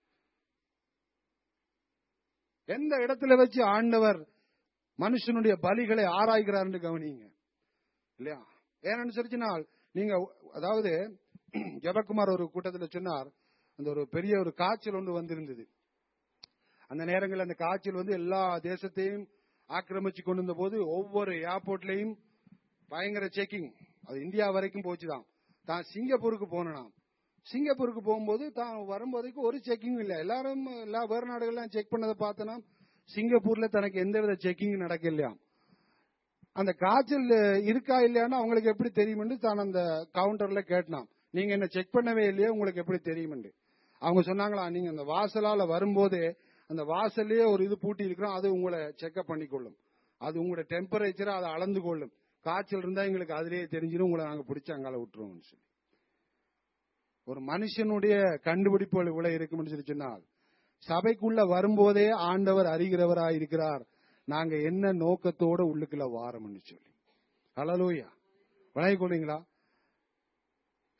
எந்த இடத்துல வச்சு ஆண்டவர் மனுஷனுடைய பலிகளை ஆராய்கிறார்னு கவனிங்க இல்லையா ஏன்னு சொல்லிச்சுனால் நீங்க அதாவது ஜெபக்குமார் ஒரு கூட்டத்துல சொன்னார் அந்த ஒரு பெரிய ஒரு காய்ச்சல் ஒன்று வந்திருந்தது அந்த நேரங்களில் அந்த காய்ச்சல் வந்து எல்லா தேசத்தையும் ஆக்கிரமிச்சு கொண்டு வந்த போது ஒவ்வொரு ஏர்போர்ட்லயும் பயங்கர செக்கிங் அது இந்தியா வரைக்கும் போச்சுதான் தான் சிங்கப்பூருக்கு போனான் சிங்கப்பூருக்கு போகும்போது தான் வரும்போதுக்கு ஒரு செக்கிங் இல்ல எல்லாரும் எல்லா வேறு நாடுகள்லாம் செக் பண்ணதை பார்த்தனா சிங்கப்பூர்ல தனக்கு எந்தவித செக்கிங் நடக்கலையாம் அந்த காய்ச்சல் இருக்கா இல்லையான்னு அவங்களுக்கு எப்படி தெரியும்னு தான் அந்த கவுண்டர்ல கேட்டான் நீங்க என்ன செக் பண்ணவே இல்லையா உங்களுக்கு எப்படி தெரியும்னு அவங்க சொன்னாங்களா நீங்க அந்த வாசலால வரும்போதே அந்த வாசல்லயே ஒரு இது பூட்டி இருக்கிறோம் அது உங்களை செக்அப் பண்ணிக்கொள்ளும் அது உங்களோட டெம்பரேச்சரை அதை அளந்து கொள்ளும் காய்ச்சல் இருந்தா எங்களுக்கு அதிலேயே தெரிஞ்சிடும் உங்களை நாங்க பிடிச்சி அங்கால விட்டுருவோம்னு சொல்லி ஒரு மனுஷனுடைய கண்டுபிடிப்புகள் இவ்வளவு இருக்கும்னு சொல்லி சொன்னால் சபைக்குள்ள வரும்போதே ஆண்டவர் அறிகிறவராய் இருக்கிறார் நாங்க என்ன நோக்கத்தோட உள்ளுக்குள்ள வாரம்னு சொல்லி அலலூயா வழங்கிக் கொள்வீங்களா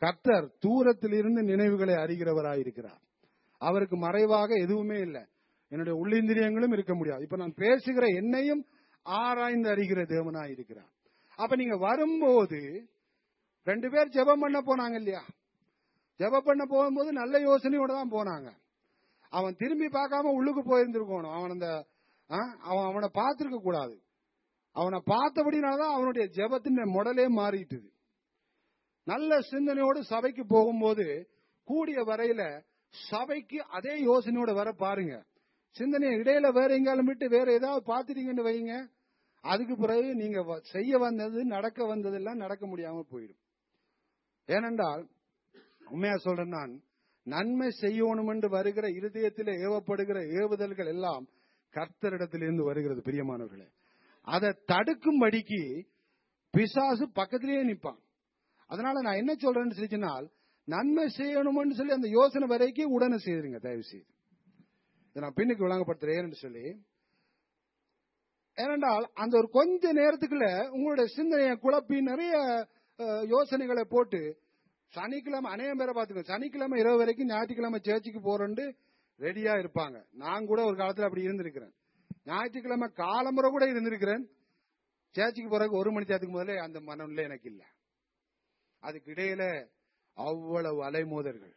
கர்த்தர் தூரத்திலிருந்து நினைவுகளை அறிகிறவராயிருக்கிறார் அவருக்கு மறைவாக எதுவுமே இல்லை என்னுடைய உள்ளிந்திரியங்களும் இருக்க முடியாது இப்ப நான் பேசுகிற என்னையும் ஆராய்ந்து அறிகிற தேவனாய் இருக்கிறார் அப்ப நீங்க வரும்போது ரெண்டு பேர் ஜெபம் பண்ண போனாங்க இல்லையா ஜெபம் பண்ண போகும்போது நல்ல யோசனையோட தான் போனாங்க அவன் திரும்பி பார்க்காம உள்ளுக்கு போயிருந்திருக்கணும் அவன் அந்த ஆ, அவன் அவனை பார்த்திருக்க கூடாது அவனை பார்த்தபடினாலதான் அவனுடைய ஜெபத்தின் முடலே மாறிட்டுது நல்ல சிந்தனையோடு சபைக்கு போகும்போது கூடிய வரையில சபைக்கு அதே யோசனையோட வர பாருங்க சிந்தனையை இடையில வேற எங்காலும் விட்டு வேற ஏதாவது பார்த்துட்டீங்கன்னு வைங்க அதுக்கு பிறகு நீங்க வ- செய்ய வந்தது நடக்க வந்ததெல்லாம் நடக்க முடியாம போயிடும் ஏனென்றால் உண்மையா சொல்றேன் நான் நன்மை செய்யணும் என்று வருகிற இருதயத்திலே ஏவப்படுகிற ஏவுதல்கள் எல்லாம் கர்த்தரிடத்திலிருந்து வருகிறது பிரியமானவர்களே அதை தடுக்கும்படிக்கு பிசாசு பக்கத்திலேயே நிப்பான் அதனால நான் என்ன சொல்றேன்னு சொல்லிச்சுனால் நன்மை செய்யணும்னு சொல்லி அந்த யோசனை வரைக்கும் உடனே செய்துருங்க தயவு செய்து இதை நான் பின்னுக்கு விளங்கப்படுத்துறேன்னு சொல்லி ஏனென்றால் அந்த ஒரு கொஞ்ச நேரத்துக்குள்ள உங்களுடைய சிந்தனையை குழப்பி நிறைய அஹ், யோசனைகளை போட்டு சனிக்கிழமை அநேகம் பேரை பார்த்துக்கோ சனிக்கிழமை இரவு வரைக்கும் ஞாயிற்றுக்கிழமை சேர்ச்சுக்கு போறேன்னு ரெடியா இருப்பாங்க நான் கூட ஒரு காலத்துல அப்படி இருந்திருக்கிறேன் ஞாயிற்றுக்கிழமை காலமுறை கூட இருந்திருக்கிறேன் சேர்ச்சுக்கு போறதுக்கு ஒரு மணி நேரத்துக்கு முதல்ல அந்த மனநிலை எனக்கு இல்லை அதுக்கு இடையில அவ்வளவு அலைமோதல்கள்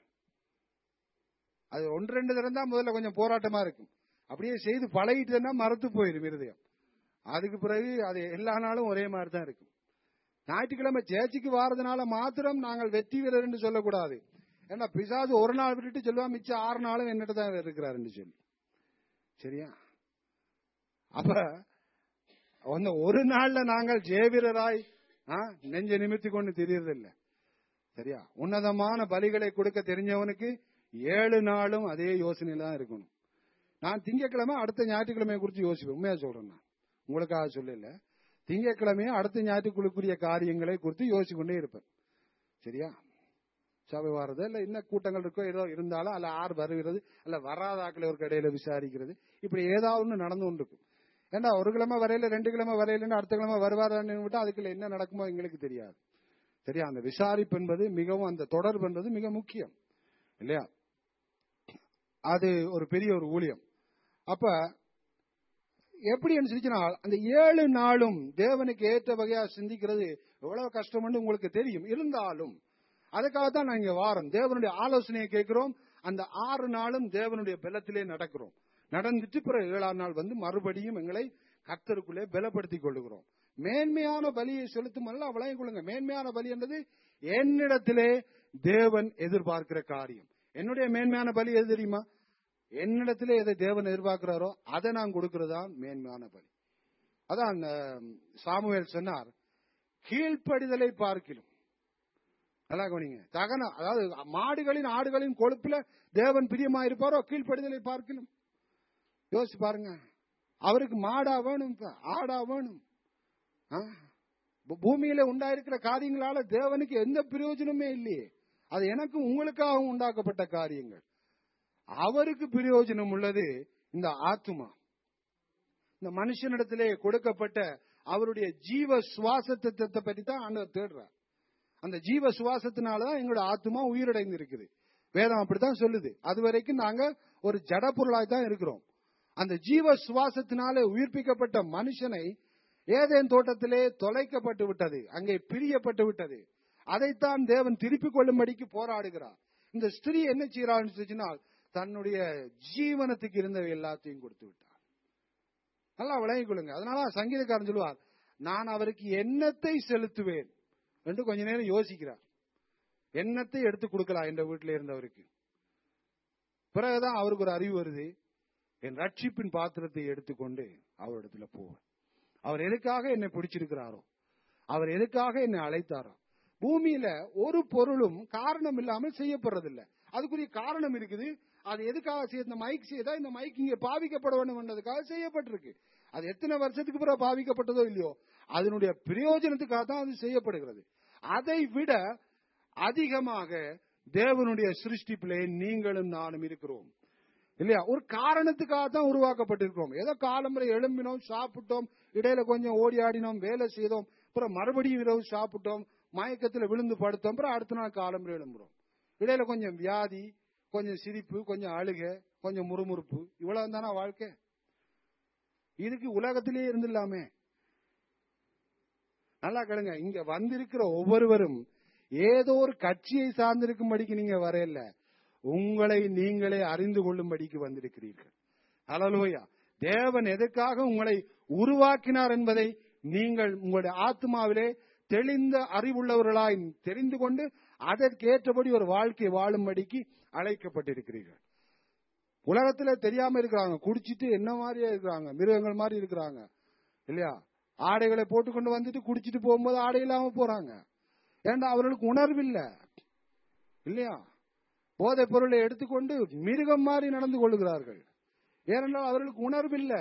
அது ஒன்று ரெண்டு தரம் தான் முதல்ல கொஞ்சம் போராட்டமா இருக்கும் அப்படியே செய்து பழகிட்டேன்னா மறத்து போயிடும் இருதயம் அதுக்கு பிறகு அது எல்லா நாளும் ஒரே மாதிரி தான் இருக்கும் ஞாயிற்றுக்கிழமை சேர்ச்சிக்கு வாரதுனால மாத்திரம் நாங்கள் வெற்றி வீரர் என்று சொல்லக்கூடாது ஏன்னா பிசாசு ஒரு நாள் விட்டுட்டு சொல்லுவா மிச்சம் ஆறு நாளும் என்னட்டு தான் இருக்கிறாருன்னு சொல்லி சரியா அப்ப அந்த ஒரு நாள்ல நாங்கள் ஜெயவீரராய் ஆ, நெஞ்ச நிமித்தி கொண்டு தெரியறதில்ல சரியா உன்னதமான பலிகளை கொடுக்க தெரிஞ்சவனுக்கு ஏழு நாளும் அதே யோசனையில தான் இருக்கணும் நான் திங்கட்கிழமை அடுத்த ஞாயிற்றுக்கிழமையை குறித்து யோசிப்பேன் உண்மையா சொல்றேன் நான் உங்களுக்காக சொல்லல திங்கட்கிழமையே அடுத்த ஞாயிற்றுக்குழுக்குரிய காரியங்களை குறித்து யோசிச்சு கொண்டே இருப்பேன் சரியா சபை வாரது இல்ல என்ன கூட்டங்கள் இருக்கோ ஏதோ இருந்தாலும் அல்ல ஆறு வருகிறது அல்ல வராத ஆக்களை ஒரு கடையில விசாரிக்கிறது இப்படி ஏதாவது ஒண்ணு நடந்து கொண்டு இருக்கும் ஏன்னா ஒரு கிழமை வரையில ரெண்டு கிழமை வரையிலன்னு அடுத்த கிழமை வருவாரான்னு விட்டா அதுக்குள்ள என்ன நடக்குமோ எங்களுக்கு தெரியாது சரியா அந்த விசாரிப்பு என்பது மிகவும் அந்த தொடர்பு என்பது மிக முக்கியம் இல்லையா அது ஒரு பெரிய ஒரு ஊழியம் அப்ப எப்படி சொல்லிச்சுன்னா அந்த ஏழு நாளும் தேவனுக்கு ஏற்ற வகையா சிந்திக்கிறது எவ்வளவு கஷ்டம்னு உங்களுக்கு தெரியும் இருந்தாலும் அதுக்காக தான் நாங்க வாரம் தேவனுடைய ஆலோசனையை கேட்கிறோம் அந்த ஆறு நாளும் தேவனுடைய பலத்திலே நடக்கிறோம் நடந்துட்டு பிறகு ஏழாம் நாள் வந்து மறுபடியும் எங்களை கர்த்தருக்குள்ளே பலப்படுத்திக் கொள்ளுகிறோம் மேன்மையான பலியை செலுத்தும் அல்ல வழங்கிக் கொள்ளுங்க மேன்மையான பலி என்றது என்னிடத்திலே தேவன் எதிர்பார்க்கிற காரியம் என்னுடைய மேன்மையான பலி எது தெரியுமா என்னிடத்திலே எதை தேவன் எதிர்பார்க்கிறாரோ அதை நான் கொடுக்கிறதா மேன்மையான பலி அதான் அஹ், சாமுவேல் சொன்னார் கீழ்ப்படிதலை பார்க்கிலும் நல்லா கவனிங்க தகன அதாவது மாடுகளின் ஆடுகளின் கொழுப்புல தேவன் பிரியமா இருப்பாரோ கீழ்ப்படிதலை பார்க்கணும் யோசிச்சு பாருங்க அவருக்கு மாடா வேணும் இப்ப, ஆடா வேணும் ஆ? பூ- பூமியில உண்டாயிருக்கிற காரியங்களால தேவனுக்கு எந்த பிரயோஜனமே இல்லையே அது எனக்கும் உங்களுக்காகவும் உண்டாக்கப்பட்ட காரியங்கள் அவருக்கு பிரயோஜனம் உள்ளது இந்த ஆத்துமா இந்த மனுஷனிடத்திலே கொடுக்கப்பட்ட அவருடைய ஜீவ சுவாசத்தை பற்றி தான் ஆண்டவர் தேடுறார் அந்த ஜீவ சுவாசத்தினாலதான் எங்களோட ஆத்துமா உயிரடைந்து இருக்குது வேதம் அப்படித்தான் சொல்லுது அது வரைக்கும் நாங்க ஒரு ஜட பொருளாய் தான் இருக்கிறோம் அந்த ஜீவ சுவாசத்தினாலே உயிர்ப்பிக்கப்பட்ட மனுஷனை ஏதேன் தோட்டத்திலே தொலைக்கப்பட்டு விட்டது அங்கே பிரியப்பட்டு விட்டது அதைத்தான் தேவன் திருப்பிக் கொள்ளும்படிக்கு போராடுகிறார் இந்த ஸ்திரீ என்ன செய்யறான்னு சொன்னால் தன்னுடைய ஜீவனத்துக்கு இருந்தவை எல்லாத்தையும் கொடுத்து விட்டார் நல்லா விளங்கிக் கொள்ளுங்க அதனால சங்கீதக்காரன் சொல்லுவார் நான் அவருக்கு எண்ணத்தை செலுத்துவேன் என்று கொஞ்ச நேரம் யோசிக்கிறார் எண்ணத்தை எடுத்து கொடுக்கலாம் என்ற வீட்டில் இருந்தவருக்கு பிறகுதான் அவருக்கு ஒரு அறிவு வருது என் ரட்சிப்பின் பாத்திரத்தை எடுத்துக்கொண்டு அவரிடத்துல போவேன் அவர் எதுக்காக என்னை பிடிச்சிருக்கிறாரோ அவர் எதுக்காக என்னை அழைத்தாரோ பூமியில ஒரு பொருளும் காரணம் இல்லாமல் செய்யப்படுறதில்ல அதுக்குரிய காரணம் இருக்குது அது எதுக்காக செய்ய இந்த மைக் செய்தா இந்த மைக் இங்க பாவிக்கப்பட வேண்டும் என்றதுக்காக செய்யப்பட்டிருக்கு அது எத்தனை வருஷத்துக்கு பிறகு பாவிக்கப்பட்டதோ இல்லையோ அதனுடைய பிரயோஜனத்துக்காக தான் அது செய்யப்படுகிறது அதை விட அதிகமாக தேவனுடைய சிருஷ்டிப்பிலே நீங்களும் நானும் இருக்கிறோம் இல்லையா ஒரு காரணத்துக்காக தான் உருவாக்கப்பட்டிருக்கிறோம் ஏதோ காலம்பரை எழும்பினோம் சாப்பிட்டோம் இடையில கொஞ்சம் ஓடி ஆடினோம் வேலை செய்தோம் அப்புறம் மறுபடியும் இரவு சாப்பிட்டோம் மயக்கத்துல விழுந்து படுத்தோம் அப்புறம் அடுத்த நாள் காலம் எழும்புறோம் இடையில கொஞ்சம் வியாதி கொஞ்சம் சிரிப்பு கொஞ்சம் அழுக கொஞ்சம் முறுமுறுப்பு இவ்வளவு தானா வாழ்க்கை இதுக்கு உலகத்திலேயே இருந்துடலாமே நல்லா கேளுங்க இங்க வந்திருக்கிற ஒவ்வொருவரும் ஏதோ ஒரு கட்சியை சார்ந்திருக்கும்படிக்கு நீங்க வரையில உங்களை நீங்களே அறிந்து கொள்ளும்படிக்கு வந்திருக்கிறீர்கள் அலலோயா தேவன் எதற்காக உங்களை உருவாக்கினார் என்பதை நீங்கள் உங்களுடைய ஆத்மாவிலே தெளிந்த அறிவுள்ளவர்களாய் தெரிந்து கொண்டு அதற்கேற்றபடி ஒரு வாழ்க்கை வாழும்படிக்கு அழைக்கப்பட்டிருக்கிறீர்கள் உலகத்துல தெரியாம இருக்கிறாங்க குடிச்சிட்டு என்ன மாதிரியே இருக்கிறாங்க மிருகங்கள் மாதிரி இருக்கிறாங்க இல்லையா ஆடைகளை போட்டுக்கொண்டு வந்துட்டு குடிச்சிட்டு போகும்போது ஆடை இல்லாம போறாங்க ஏண்டா அவர்களுக்கு உணர்வு இல்ல இல்லையா போதைப் பொருளை எடுத்துக்கொண்டு மிருகம் மாதிரி நடந்து கொள்ளுகிறார்கள் ஏனென்றால் அவர்களுக்கு உணர்வு இல்ல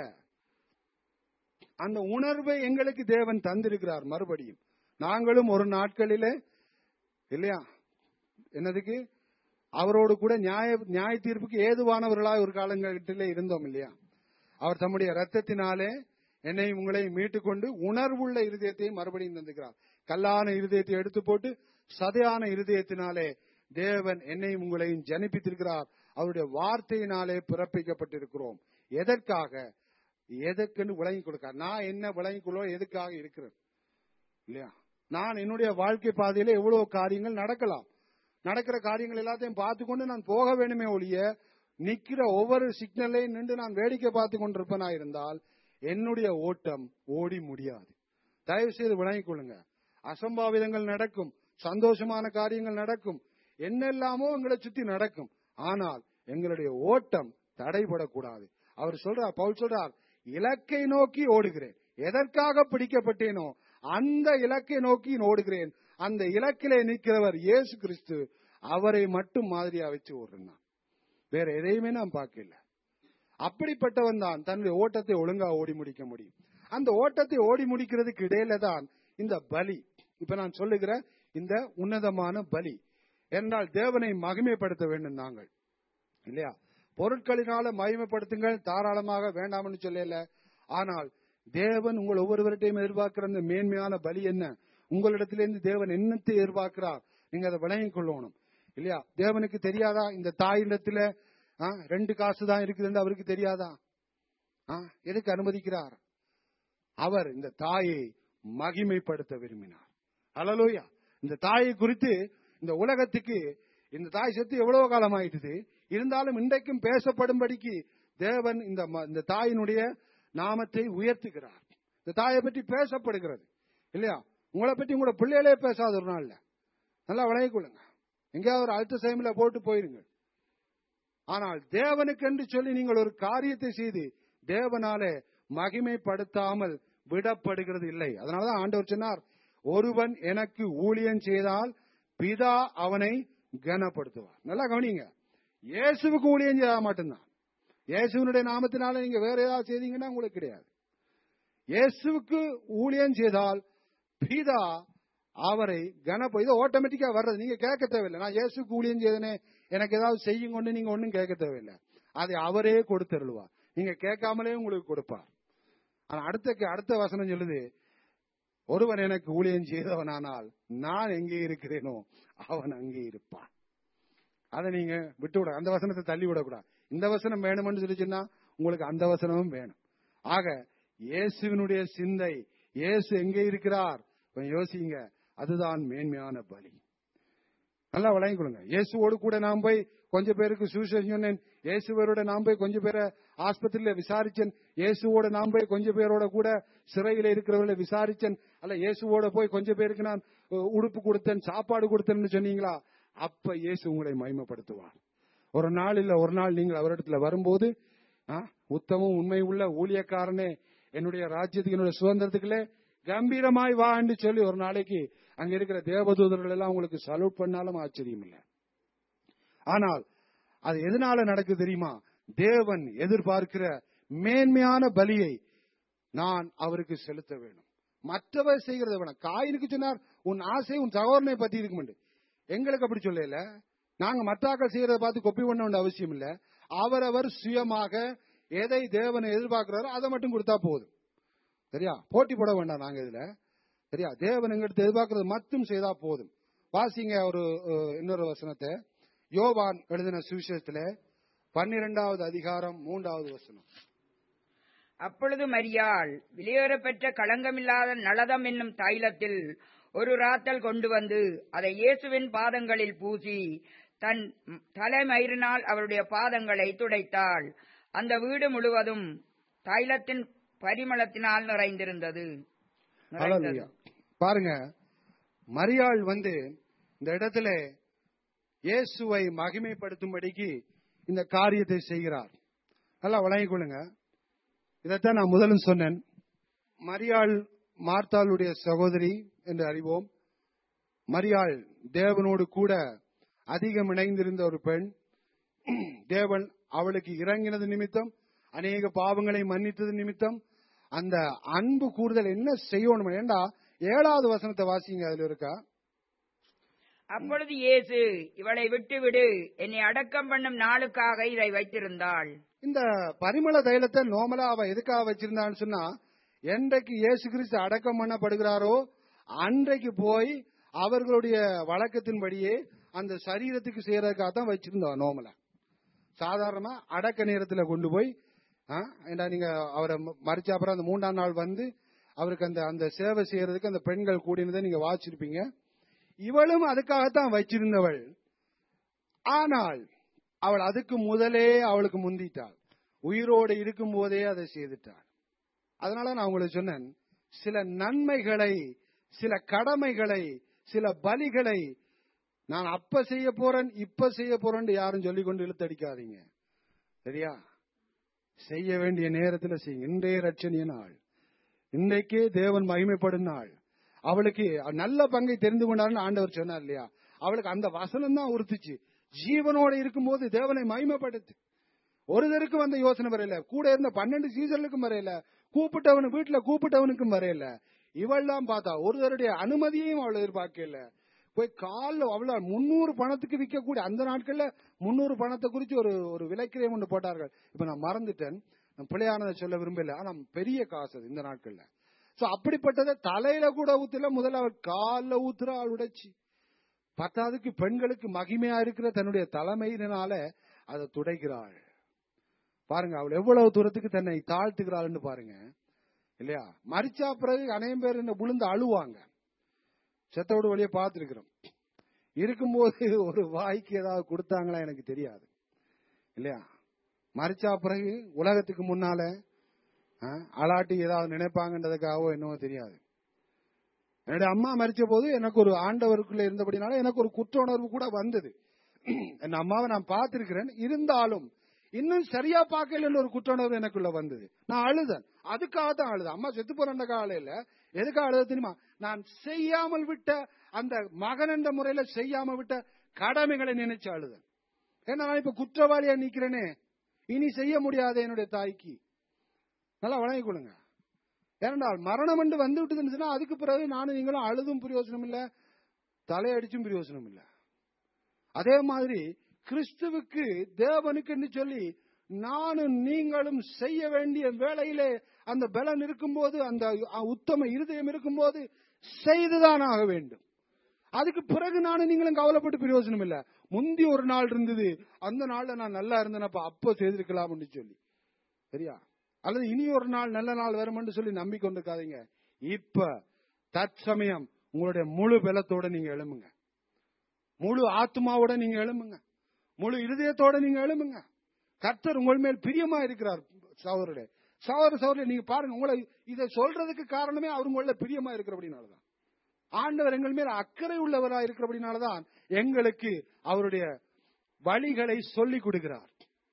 அந்த உணர்வை எங்களுக்கு தேவன் தந்திருக்கிறார் மறுபடியும் நாங்களும் ஒரு நாட்களிலே இல்லையா என்னதுக்கு அவரோடு கூட நியாய நியாய தீர்ப்புக்கு ஏதுவானவர்களாக ஒரு காலங்களிலே இருந்தோம் இல்லையா அவர் தம்முடைய ரத்தத்தினாலே என்னை உங்களை மீட்டுக்கொண்டு உணர்வுள்ள இருதயத்தை மறுபடியும் தந்துக்கிறார் கல்லான இருதயத்தை எடுத்து போட்டு சதையான இருதயத்தினாலே தேவன் என்னையும் உங்களையும் ஜனிப்பித்திருக்கிறார் அவருடைய வார்த்தையினாலே பிறப்பிக்கப்பட்டிருக்கிறோம் எதற்காக எதற்குன்னு விளங்கி கொடுக்க நான் என்ன விளங்கிக் கொள்ள எதுக்காக இருக்கிறேன் இல்லையா நான் என்னுடைய வாழ்க்கை பாதையில எவ்வளவு காரியங்கள் நடக்கலாம் நடக்கிற காரியங்கள் எல்லாத்தையும் பார்த்து கொண்டு நான் போக வேண்டுமே ஒழிய நிக்கிற ஒவ்வொரு சிக்னலையும் நின்று நான் வேடிக்கை பார்த்து கொண்டிருப்பேனா இருந்தால் என்னுடைய ஓட்டம் ஓடி முடியாது தயவு செய்து விளங்கிக் கொள்ளுங்க அசம்பாவிதங்கள் நடக்கும் சந்தோஷமான காரியங்கள் நடக்கும் என்னெல்லாமோ எங்களை சுத்தி நடக்கும் ஆனால் எங்களுடைய ஓட்டம் தடைபடக்கூடாது அவர் சொல்றார் பவுல் சொல்றார் இலக்கை நோக்கி ஓடுகிறேன் எதற்காக பிடிக்கப்பட்டேனோ அந்த இலக்கை நோக்கி ஓடுகிறேன் அந்த இலக்கிலே நிற்கிறவர் இயேசு கிறிஸ்து அவரை மட்டும் மாதிரியா வச்சு ஓடுறான் வேற எதையுமே நான் பார்க்கல அப்படிப்பட்டவன் தான் தன்னுடைய ஓட்டத்தை ஒழுங்கா ஓடி முடிக்க முடியும் அந்த ஓட்டத்தை ஓடி முடிக்கிறதுக்கு இடையில தான் இந்த பலி இப்ப நான் சொல்லுகிற இந்த உன்னதமான பலி என்றால் தேவனை மகிமைப்படுத்த வேண்டும் நாங்கள் இல்லையா பொருட்களினால மகிமைப்படுத்துங்கள் தாராளமாக வேண்டாம்னு சொல்லல ஆனால் தேவன் உங்கள் ஒவ்வொருவர்கிட்டையும் எதிர்பார்க்கிற அந்த மேன்மையான பலி என்ன உங்களிடத்திலிருந்து தேவன் என்னத்தை எதிர்பார்க்கிறார் நீங்க அதை விளங்கிக் கொள்ளணும் இல்லையா தேவனுக்கு தெரியாதா இந்த தாயிடத்துல ஆ, ரெண்டு காசு தான் இருக்குதுன்னு அவருக்கு தெரியாதா ஆ, எதுக்கு அனுமதிக்கிறார் அவர் இந்த தாயை மகிமைப்படுத்த விரும்பினார் அலலோயா இந்த தாயை குறித்து இந்த உலகத்துக்கு இந்த தாய் செத்து எவ்வளவு காலம் ஆயிட்டுது இருந்தாலும் இன்றைக்கும் பேசப்படும்படிக்கு தேவன் இந்த ம- இந்த தாயினுடைய நாமத்தை உயர்த்துகிறார் இந்த தாயை பற்றி பேசப்படுகிறது இல்லையா உங்களை பற்றி உங்களோட பிள்ளைகளே பேசாத ஒரு நாள்ல நல்லா விளங்கிக் கொள்ளுங்க எங்கேயாவது ஒரு அழுத்த சைமில போட்டு போயிருங்க ஆனால் தேவனுக்கென்று சொல்லி நீங்கள் ஒரு காரியத்தை செய்து தேவனாலே மகிமைப்படுத்தாமல் விடப்படுகிறது இல்லை அதனாலதான் ஆண்டவர் சொன்னார் ஒருவன் எனக்கு ஊழியம் செய்தால் பிதா அவனை கனப்படுத்துவார் நல்லா கவனிங்க இயேசுவுக்கு ஊழியம் செய்ய மட்டும்தான் இயேசுவினுடைய நாமத்தினால நீங்க வேற ஏதாவது செய்தீங்கன்னா உங்களுக்கு கிடையாது இயேசுவுக்கு ஊழியம் செய்தால் பிதா அவரை கனப்ப இது ஆட்டோமேட்டிக்கா வர்றது நீங்க கேட்க தேவையில்லை நான் இயேசுக்கு ஊழியம் செய்தனே எனக்கு ஏதாவது செய்யுங்கன்னு நீங்க ஒண்ணும் கேட்க தேவையில்லை அதை அவரே கொடுத்தருளுவார் நீங்க கேட்காமலே உங்களுக்கு கொடுப்பார் ஆனா அடுத்த அடுத்த வசனம் சொல்லுது ஒருவன் எனக்கு ஊழியம் செய்தவனானால் நான் எங்கே இருக்கிறேனோ அவன் அங்கே இருப்பான் அதை நீங்க விட்டு விட அந்த வசனத்தை தள்ளி விடக்கூடாது இந்த வசனம் வேணும்னு சொல்லி சொன்னா உங்களுக்கு அந்த வசனமும் வேணும் ஆக இயேசுவினுடைய சிந்தை இயேசு எங்கே இருக்கிறார் கொஞ்சம் யோசிங்க அதுதான் மேன்மையான பலி நல்லா வழங்கிக் கொடுங்க இயேசுவோடு கூட நான் போய் கொஞ்சம் பேருக்கு சுவிசேஷம் சொன்னேன் இயேசுவரோட நான் போய் கொஞ்சம் பேரை ஆஸ்பத்திரியில விசாரிச்சேன் இயேசுவோட நான் போய் கொஞ்சம் பேரோட கூட சிறையில இருக்கிறவர்களை விசாரிச்சேன் அல்ல இயேசுவோட போய் கொஞ்சம் பேருக்கு நான் அஹ், உடுப்பு கொடுத்தேன் சாப்பாடு கொடுத்தேன்னு சொன்னீங்களா அப்ப இயேசு உங்களை மகிமைப்படுத்துவார் ஒரு நாள் இல்ல ஒரு நாள் நீங்கள் அவரிடத்துல வரும்போது ஆ, உத்தமும் உண்மை உள்ள ஊழியக்காரனே என்னுடைய ராஜ்யத்துக்கு என்னுடைய சுதந்திரத்துக்குள்ளே கம்பீரமாய் வா என்று சொல்லி ஒரு நாளைக்கு அங்க இருக்கிற தேவதூதர்கள் எல்லாம் உங்களுக்கு சல்யூட் பண்ணாலும் ஆச்சரியம் இல்லை ஆனால் அது எதனால நடக்குது தெரியுமா தேவன் எதிர்பார்க்கிற மேன்மையான பலியை நான் அவருக்கு செலுத்த வேண்டும் மற்றவர் செய்கிறத வேணாம் காயினுக்கு சொன்னார் உன் ஆசை உன் சகோதரனை பத்தி இருக்கும் எங்களுக்கு அப்படி சொல்லல நாங்க மற்றாக்கள் செய்யறத பார்த்து கொப்பி பண்ண வேண்டிய அவசியம் இல்ல அவரவர் சுயமாக எதை தேவனை எதிர்பார்க்கிறாரோ அதை மட்டும் கொடுத்தா போதும் சரியா போட்டி போட வேண்டாம் நாங்க இதுல சரியா தேவன் எங்கிட்ட எதிர்பார்க்கறது மட்டும் செய்தா போதும் வாசிங்க ஒரு அஹ், இன்னொரு வசனத்தை யோவான் எழுதின சுவிசேஷத்துல பன்னிரெண்டாவது அதிகாரம் மூன்றாவது வசனம் அப்பொழுது மரியாள் வெளியேறப்பெற்ற களங்கமில்லாத நளதம் என்னும் தைலத்தில் ஒரு ராத்தல் கொண்டு வந்து அதை இயேசுவின் பாதங்களில் பூசி தன் தலைமயிரினால் அவருடைய பாதங்களை துடைத்தாள் அந்த வீடு முழுவதும் தைலத்தின் பரிமளத்தினால் நிறைந்திருந்தது நிறைந்தது. ஹalleluya. பாருங்க மரியாள் வந்து இந்த இடத்துல இயேசுவை மகிமைப்படுத்தும்படிக்கு இந்த காரியத்தை செய்கிறார் நல்லா வழங்கிக் கொள்ளுங்க இதைத்தான் நான் முதலும் சொன்னேன் மரியாள் மார்த்தாளுடைய சகோதரி என்று அறிவோம் மரியாள் தேவனோடு கூட அதிகம் இணைந்திருந்த ஒரு பெண் தேவன் அவளுக்கு இறங்கினது நிமித்தம் அநேக பாவங்களை மன்னித்தது நிமித்தம் அந்த அன்பு கூறுதல் என்ன செய்யணும் ஏண்டா ஏழாவது வசனத்தை வாசிங்க அதுல இருக்கா அப்பொழுது இயேசு இவளை விட்டுவிடு என்னை அடக்கம் பண்ணும் நாளுக்காக இதை வைத்திருந்தாள் இந்த பரிமள தைலத்தை நோமலா அவ எதுக்காக வச்சிருந்தான்னு சொன்னா என்றைக்கு இயேசு கிறிஸ்து அடக்கம் பண்ணப்படுகிறாரோ அன்றைக்கு போய் அவர்களுடைய வழக்கத்தின்படியே அந்த சரீரத்துக்கு செய்யறதுக்காக தான் வச்சிருந்தா நோமலா சாதாரணமா அடக்க நேரத்துல கொண்டு போய் ஆ, ஏண்டா நீங்க அவரை ம- மறிச்ச அப்புறம் அந்த மூன்றாம் நாள் வந்து அவருக்கு அந்த அந்த சேவை செய்யறதுக்கு அந்த பெண்கள் கூடினதை நீங்க வாச்சிருப்பீங்க இவளும் அதுக்காகத்தான் வச்சிருந்தவள் ஆனால் அவள் அதுக்கு முதலே அவளுக்கு முந்திட்டாள் உயிரோடு இருக்கும் போதே அதை செய்துட்டாள் அதனால நான் உங்களுக்கு சொன்னேன் சில நன்மைகளை சில கடமைகளை சில பலிகளை நான் அப்ப செய்ய போறேன் இப்ப செய்ய போறேன் யாரும் சொல்லிக் கொண்டு இழுத்தடிக்காதீங்க சரியா செய்ய வேண்டிய நேரத்தில் செய்யுங்க இன்றைய ரட்சணிய நாள் இன்றைக்கே தேவன் மகிமைப்படும் நாள் அவளுக்கு நல்ல பங்கை தெரிந்து கொண்டாருன்னு ஆண்டவர் சொன்னார் இல்லையா அவளுக்கு அந்த வசனம் தான் உறுத்துச்சு ஜீவனோட இருக்கும்போது தேவனை மகிமைப்படுத்து ஒருத்தருக்கும் அந்த யோசனை வரையில கூட இருந்த பன்னெண்டு சீசனுக்கும் வரையில கூப்பிட்டவனு வீட்டுல கூப்பிட்டவனுக்கும் வரையில இவள்லாம் பார்த்தா ஒருத்தருடைய அனுமதியையும் அவள் எதிர்பார்க்கல போய் காலில் அவ்வளவு முன்னூறு பணத்துக்கு விற்கக்கூடிய அந்த நாட்கள்ல முன்னூறு பணத்தை குறித்து ஒரு ஒரு விலைக்கிரயம் ஒன்று போட்டார்கள் இப்ப நான் மறந்துட்டேன் நான் பிள்ளையானதை சொல்ல விரும்பல ஆனா பெரிய காசு அது இந்த நாட்கள்ல சோ அப்படிப்பட்டதை தலையில கூட ஊத்துல முதல்ல அவள் காலில் ஊத்துற ஆள் உடைச்சு பத்தாவதுக்கு பெண்களுக்கு மகிமையா இருக்கிற தன்னுடைய தலைமையினால அதை துடைக்கிறாள் பாருங்க அவள் எவ்வளவு தூரத்துக்கு தன்னை தாழ்த்துகிறாள்னு பாருங்க இல்லையா மறிச்சா பிறகு அநேகம் பேர் என்ன விழுந்து அழுவாங்க செத்தோடு வழியே பார்த்துருக்கிறோம் இருக்கும்போது ஒரு வாய்க்கு ஏதாவது கொடுத்தாங்களா எனக்கு தெரியாது இல்லையா மறிச்சா பிறகு உலகத்துக்கு முன்னால ஆ, அலாட்டி ஏதாவது நினைப்பாங்கன்றதுக்காகவோ என்னவோ தெரியாது என்னுடைய அம்மா மறிச்ச போது எனக்கு ஒரு ஆண்டவருக்குள்ள இருந்தபடினால எனக்கு ஒரு குற்ற உணர்வு கூட வந்தது என் அம்மாவை நான் பார்த்திருக்கிறேன் இருந்தாலும் இன்னும் சரியா பார்க்கல ஒரு குற்ற உணர்வு எனக்குள்ள வந்தது நான் அழுதேன் அதுக்காக தான் அழுதேன் அம்மா செத்து போற காலையில எதுக்காக அழுத தெரியுமா நான் செய்யாமல் விட்ட அந்த மகன் என்ற முறையில செய்யாம விட்ட கடமைகளை நினைச்சு அழுதேன் ஏன்னா நான் இப்ப குற்றவாளியா நிக்கிறேனே இனி செய்ய முடியாது என்னுடைய தாய்க்கு நல்லா வழங்கிக் கொள்ளுங்க ஏனென்றால் மரணம் என்று வந்து விட்டதுன்னு சொன்னா அதுக்கு பிறகு நானும் நீங்களும் அழுதும் பிரயோசனம் இல்ல தலையடிச்சும் பிரயோசனம் இல்ல அதே மாதிரி கிறிஸ்துவுக்கு தேவனுக்கு சொல்லி நானும் நீங்களும் செய்ய வேண்டிய வேளையிலே அந்த பலன் இருக்கும்போது அந்த உத்தம இருதயம் இருக்கும்போது செய்துதான் ஆக வேண்டும் அதுக்கு பிறகு நானும் நீங்களும் கவலைப்பட்டு பிரயோஜனம் இல்ல முந்தி ஒரு நாள் இருந்தது அந்த நாள்ல நான் நல்லா இருந்தேனப்ப அப்போ செய்திருக்கலாம்னு சொல்லி சரியா அல்லது இனி ஒரு நாள் நல்ல நாள் வரும்னு சொல்லி நம்பிக்கொண்டிருக்காதீங்க இப்ப தற்சமயம் உங்களுடைய முழு பலத்தோட நீங்க எழும்புங்க முழு ஆத்மாவோட நீங்க எழும்புங்க முழு இருதயத்தோட நீங்க எழும்புங்க கர்த்தர் உங்கள் மேல் பிரியமா இருக்கிறார் சகோதரே சகோதர சகோதரி நீங்க பாருங்க உங்களை இதை சொல்றதுக்கு காரணமே அவர் உங்கள பிரியமா இருக்கிறபடினாலதான் ஆண்டவர் எங்கள் மேல் அக்கறை உள்ளவரா இருக்கிறபடினாலதான் எங்களுக்கு அவருடைய வழிகளை சொல்லிக் கொடுக்கிறார்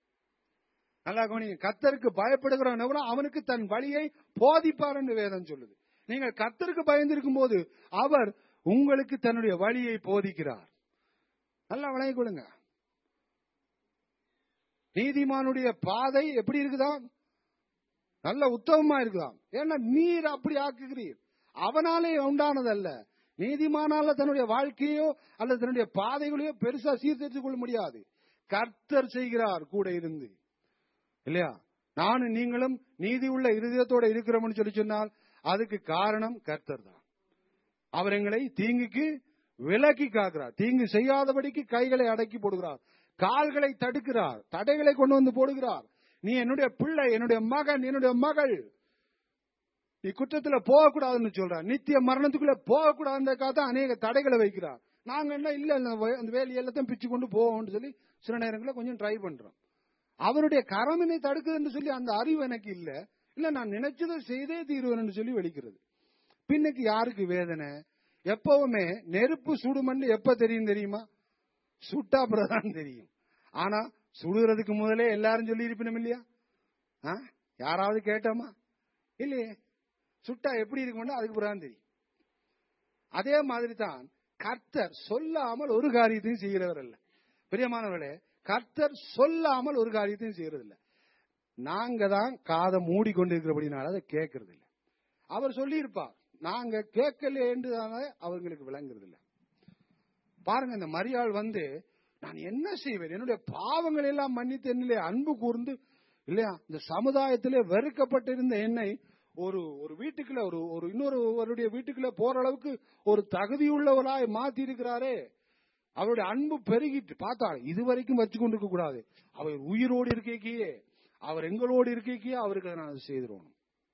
நல்லா கவனிங்க கத்தருக்கு பயப்படுகிறவன் எவனோ அவனுக்கு தன் வழியை போதிப்பார் என்று வேதம் சொல்லுது நீங்கள் கத்தருக்கு பயந்திருக்கும் போது அவர் உங்களுக்கு தன்னுடைய வழியை போதிக்கிறார் நல்லா வழங்கிக் கொடுங்க நீதிமானுடைய பாதை எப்படி இருக்குதாம் நல்ல உத்தமமா இருக்குதாம் ஏன்னா நீர் அப்படி ஆக்குகிறீர் அவனாலே உண்டானதல்ல நீதிமானால தன்னுடைய வாழ்க்கையோ அல்லது தன்னுடைய பாதைகளையோ பெருசா சீர்திருத்திக் கொள்ள முடியாது கர்த்தர் செய்கிறார் கூட இருந்து இல்லையா நானும் நீங்களும் நீதி உள்ள இருதயத்தோட இருக்கிறோம்னு சொல்லி சொன்னால் அதுக்கு காரணம் கர்த்தர் தான் அவர் எங்களை தீங்குக்கு விலக்கி காக்கிறார் தீங்கு செய்யாதபடிக்கு கைகளை அடக்கி போடுகிறார் கால்களை தடுக்கிறார் தடைகளை கொண்டு வந்து போடுகிறார் நீ என்னுடைய பிள்ளை என்னுடைய மகன் என்னுடைய மகள் நீ குற்றத்துல போகக்கூடாதுன்னு சொல்றார் நித்திய மரணத்துக்குள்ள போகக்கூடாதுக்காக தான் அநேக தடைகளை வைக்கிறார் நாங்க என்ன இல்ல இந்த வே- அந்த வேலி எல்லாத்தையும் பிச்சு கொண்டு போவோம்னு சொல்லி சில நேரங்களில் கொஞ்சம் ட்ரை பண்றோம் அவருடைய கரம் என்னை தடுக்குதுன்னு சொல்லி அந்த அறிவு எனக்கு இல்ல இல்ல நான் நினைச்சதை செய்தே தீருவேன்னு சொல்லி வெளிக்கிறது பின்னுக்கு யாருக்கு வேதனை எப்பவுமே நெருப்பு சுடுமன்னு எப்ப தெரியும் தெரியுமா சுட்டா தான் தெரியும் ஆனா சுடுறதுக்கு முதலே எல்லாரும் சொல்லி இருப்பினும் இல்லையா ஆ? யாராவது கேட்டோமா இல்லையே சுட்டா எப்படி இருக்கும்னு அதுக்கு பிறகு தெரியும் அதே மாதிரி தான் கர்த்தர் சொல்லாமல் ஒரு காரியத்தையும் செய்கிறவர் அல்ல பிரியமானவர்களே கர்த்தர் சொல்லாமல் ஒரு காரியத்தையும் செய்யறது இல்ல நாங்க தான் காதை மூடி கொண்டிருக்கிறபடினால அதை கேட்கறது இல்ல அவர் சொல்லியிருப்பார் நாங்க கேட்கல என்றுதானே அவங்களுக்கு விளங்குறது இல்ல பாருங்க இந்த மரியாள் வந்து நான் என்ன செய்வேன் என்னுடைய பாவங்கள் எல்லாம் மன்னித்து என்னிலே அன்பு கூர்ந்து இல்லையா இந்த சமுதாயத்திலே வெறுக்கப்பட்டிருந்த என்னை ஒரு ஒரு வீட்டுக்குள்ள ஒரு ஒரு இன்னொருவருடைய வீட்டுக்குள்ள போற அளவுக்கு ஒரு தகுதியுள்ளவராய் மாத்தி இருக்கிறாரே அவருடைய அன்பு பெருகிட்டு பார்த்தா இதுவரைக்கும் வச்சு கொண்டிருக்க கூடாது அவர் உயிரோடு இருக்கையே அவர் எங்களோடு இருக்கையே அவருக்கு அதை நான் செய்திருவோம்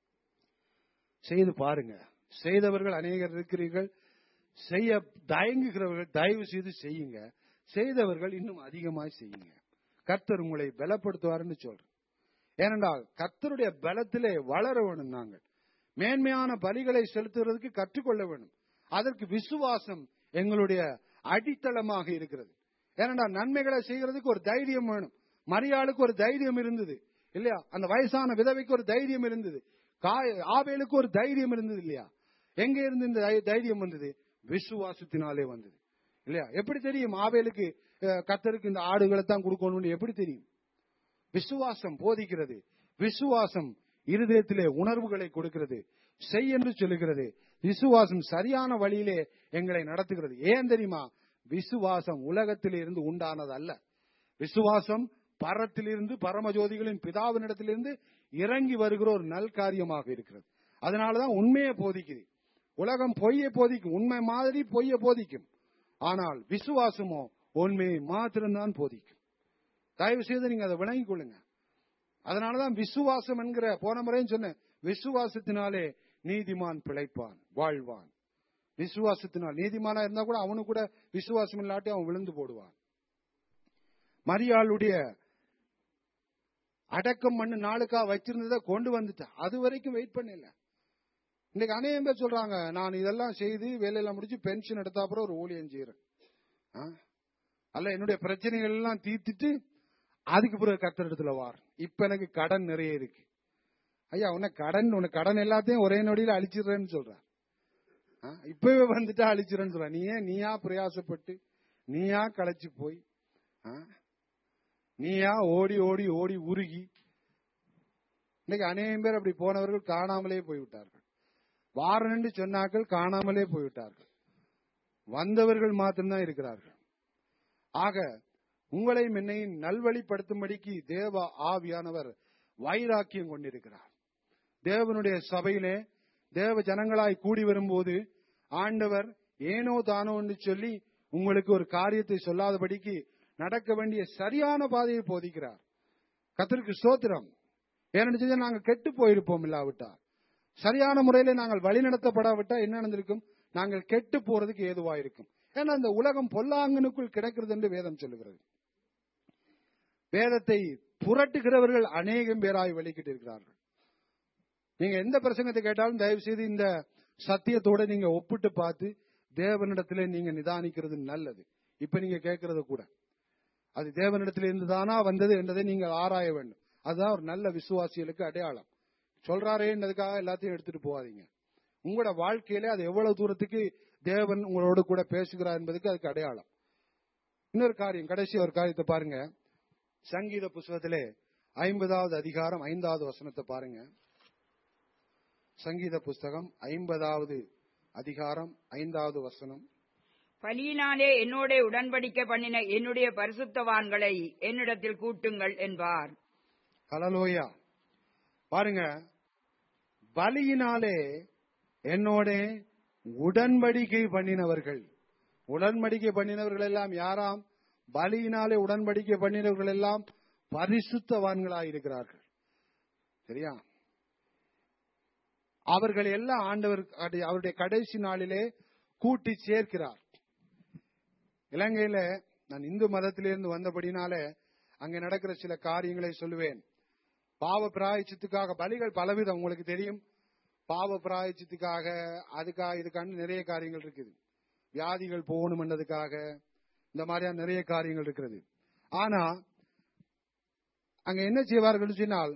செய்து பாருங்க செய்தவர்கள் அநேகர் இருக்கிறீர்கள் செய்ய தயங்குகிறவர்கள் தயவு செய்து செய்யுங்க செய்தவர்கள் இன்னும் அதிகமாய் செய்யுங்க கர்த்தர் உங்களை பலப்படுத்துவார்னு சொல்றேன் ஏனென்றால் கர்த்தருடைய பலத்திலே வளர வேணும் நாங்கள் மேன்மையான பலிகளை செலுத்துவதற்கு கற்றுக்கொள்ள வேண்டும் அதற்கு விசுவாசம் எங்களுடைய அடித்தளமாக இருக்கிறது ஏனென்றால் நன்மைகளை செய்கிறதுக்கு ஒரு தைரியம் வேணும் மரியாளுக்கு ஒரு தைரியம் இருந்தது இல்லையா அந்த வயசான விதவைக்கு ஒரு தைரியம் இருந்தது காய- ஆபேலுக்கு ஒரு தைரியம் இருந்தது இல்லையா எங்க இருந்து இந்த தை- தைரியம் வந்தது விசுவாசத்தினாலே வந்தது இல்லையா எப்படி தெரியும் ஆபேலுக்கு அஹ், கர்த்தருக்கு இந்த ஆடுகளை தான் கொடுக்கணும்னு எப்படி தெரியும் விசுவாசம் போதிக்கிறது விசுவாசம் இருதயத்திலே உணர்வுகளை கொடுக்கிறது செய் என்று சொல்லுகிறது விசுவாசம் சரியான வழியிலே எங்களை நடத்துகிறது ஏன் தெரியுமா விசுவாசம் உலகத்திலே இருந்து உண்டானது அல்ல விசுவாசம் பரத்திலிருந்து பரமஜோதிகளின் பிதாவினிடத்திலிருந்து இறங்கி வருகிற ஒரு நல் காரியமாக இருக்கிறது அதனாலதான் உண்மையை போதிக்குது உலகம் பொய்யை போதிக்கும் உண்மை மாதிரி பொய்யை போதிக்கும் ஆனால் விசுவாசமோ உண்மையை மாத்திரம்தான் போதிக்கும் தயவு செய்து நீங்க அதை விளங்கிக் கொள்ளுங்க அதனாலதான் விசுவாசம் என்கிற போன முறையும் சொன்னேன் விசுவாசத்தினாலே நீதிமான் பிழைப்பான் வாழ்வான் விசுவாசத்தினால் நீதிமானா இருந்தா கூட அவனுக்கு கூட விசுவாசம் இல்லாட்டி அவன் விழுந்து போடுவான் மரியாளுடைய அடக்கம் பண்ணு நாளுக்கா வச்சிருந்ததை கொண்டு வந்துட்டா அது வரைக்கும் வெயிட் பண்ணல இன்னைக்கு அநேகம் பேர் சொல்றாங்க நான் இதெல்லாம் செய்து வேலையெல்லாம் முடிச்சு பென்ஷன் எடுத்த அப்புறம் ஒரு ஊழியம் செய்யறேன் ஆ? அல்ல என்னுடைய பிரச்சனைகள் எல்லாம் தீர்த்துட்டு அதுக்கு பிறகு கத்தர் இடத்துல வார் இப்ப எனக்கு கடன் நிறைய இருக்கு ஐயா உன்னை கடன் உனக்கு கடன் எல்லாத்தையும் ஒரே நொடியில அழிச்சிடுறேன்னு சொல்றார் ஆ? இப்பவே வந்துட்டா அழிச்சிடுறேன்னு சொல்ற நீ ஏன் நீயா பிரயாசப்பட்டு நீயா களைச்சு போய் ஆ? நீயா ஓடி ஓடி ஓடி உருகி இன்னைக்கு அநேகம் பேர் அப்படி போனவர்கள் காணாமலே போய்விட்டார்கள் வாரன்னு சொன்னாக்கள் காணாமலே போய்விட்டார்கள் வந்தவர்கள் மாத்திரம்தான் இருக்கிறார்கள் ஆக உங்களையும் என்னையும் நல்வழிப்படுத்தும்படிக்கு தேவ ஆவியானவர் வைராக்கியம் கொண்டிருக்கிறார் தேவனுடைய சபையிலே தேவ ஜனங்களாய் கூடி வரும்போது ஆண்டவர் ஏனோ தானோ என்று சொல்லி உங்களுக்கு ஒரு காரியத்தை சொல்லாதபடிக்கு நடக்க வேண்டிய சரியான பாதையை போதிக்கிறார் கத்திற்கு ஸ்தோத்திரம் ஏன்னு சொல்லி நாங்க கெட்டு போயிருப்போம் இல்லாவிட்டா சரியான முறையில நாங்கள் வழிநடத்தப்படாவிட்டா என்ன நடந்திருக்கும் நாங்கள் கெட்டு போறதுக்கு ஏதுவாயிருக்கும் ஏன்னா இந்த உலகம் பொல்லாங்கனுக்குள் கிடக்கிறது என்று வேதம் சொல்லுகிறது வேதத்தை புரட்டுகிறவர்கள் அநேகம் பேராய் வெளிக்கிட்டு இருக்கிறார்கள் நீங்க எந்த பிரசங்கத்தை கேட்டாலும் தயவு செய்து இந்த சத்தியத்தோட நீங்க ஒப்பிட்டு பார்த்து தேவனிடத்திலே நீங்க நிதானிக்கிறது நல்லது இப்ப நீங்க கேட்கறது கூட அது தேவனிடத்திலிருந்து இருந்து தானா வந்தது என்றதை நீங்கள் ஆராய வேண்டும் அதுதான் ஒரு நல்ல விசுவாசிகளுக்கு அடையாளம் சொல்றாரேன்றதுக்காக எல்லாத்தையும் எடுத்துட்டு போகாதீங்க உங்களோட வாழ்க்கையில அது எவ்வளவு தூரத்துக்கு தேவன் உங்களோட கூட பேசுகிறார் என்பதுக்கு அதுக்கு அடையாளம் இன்னொரு காரியம் கடைசி ஒரு காரியத்தை பாருங்க சங்கீத புஸ்தகத்திலே ஐம்பதாவது அதிகாரம் ஐந்தாவது வசனத்தை பாருங்க சங்கீத புஸ்தகம் ஐம்பதாவது அதிகாரம் ஐந்தாவது வசனம் பலியினாலே என்னோட உடன்படிக்கை பண்ணின என்னுடைய பரிசுத்தவான்களை என்னிடத்தில் கூட்டுங்கள் என்பார் ஹலலோயா பாருங்க பலியினாலே என்னோட உடன்படிக்கை பண்ணினவர்கள் உடன்படிக்கை பண்ணினவர்கள் எல்லாம் யாராம் பலியினாலே உடன்படிக்கை பண்ணினவர்கள் எல்லாம் பரிசுத்தவான்களாயிருக்கிறார்கள் சரியா அவர்கள் எல்லாம் ஆண்டவர் அவருடைய கடைசி நாளிலே கூட்டி சேர்க்கிறார் இலங்கையில நான் இந்து மதத்திலிருந்து வந்தபடினாலே அங்க நடக்கிற சில காரியங்களை சொல்லுவேன் பாவ பிராயச்சித்துக்காக பலிகள் பலவிதம் உங்களுக்கு தெரியும் பாவ பிராயச்சித்துக்காக அதுக்காக இதுக்கான நிறைய காரியங்கள் இருக்குது வியாதிகள் போகணும் என்றதுக்காக இந்த மாதிரியான நிறைய காரியங்கள் இருக்கிறது ஆனா அங்க என்ன செய்வார்கள் சொன்னால்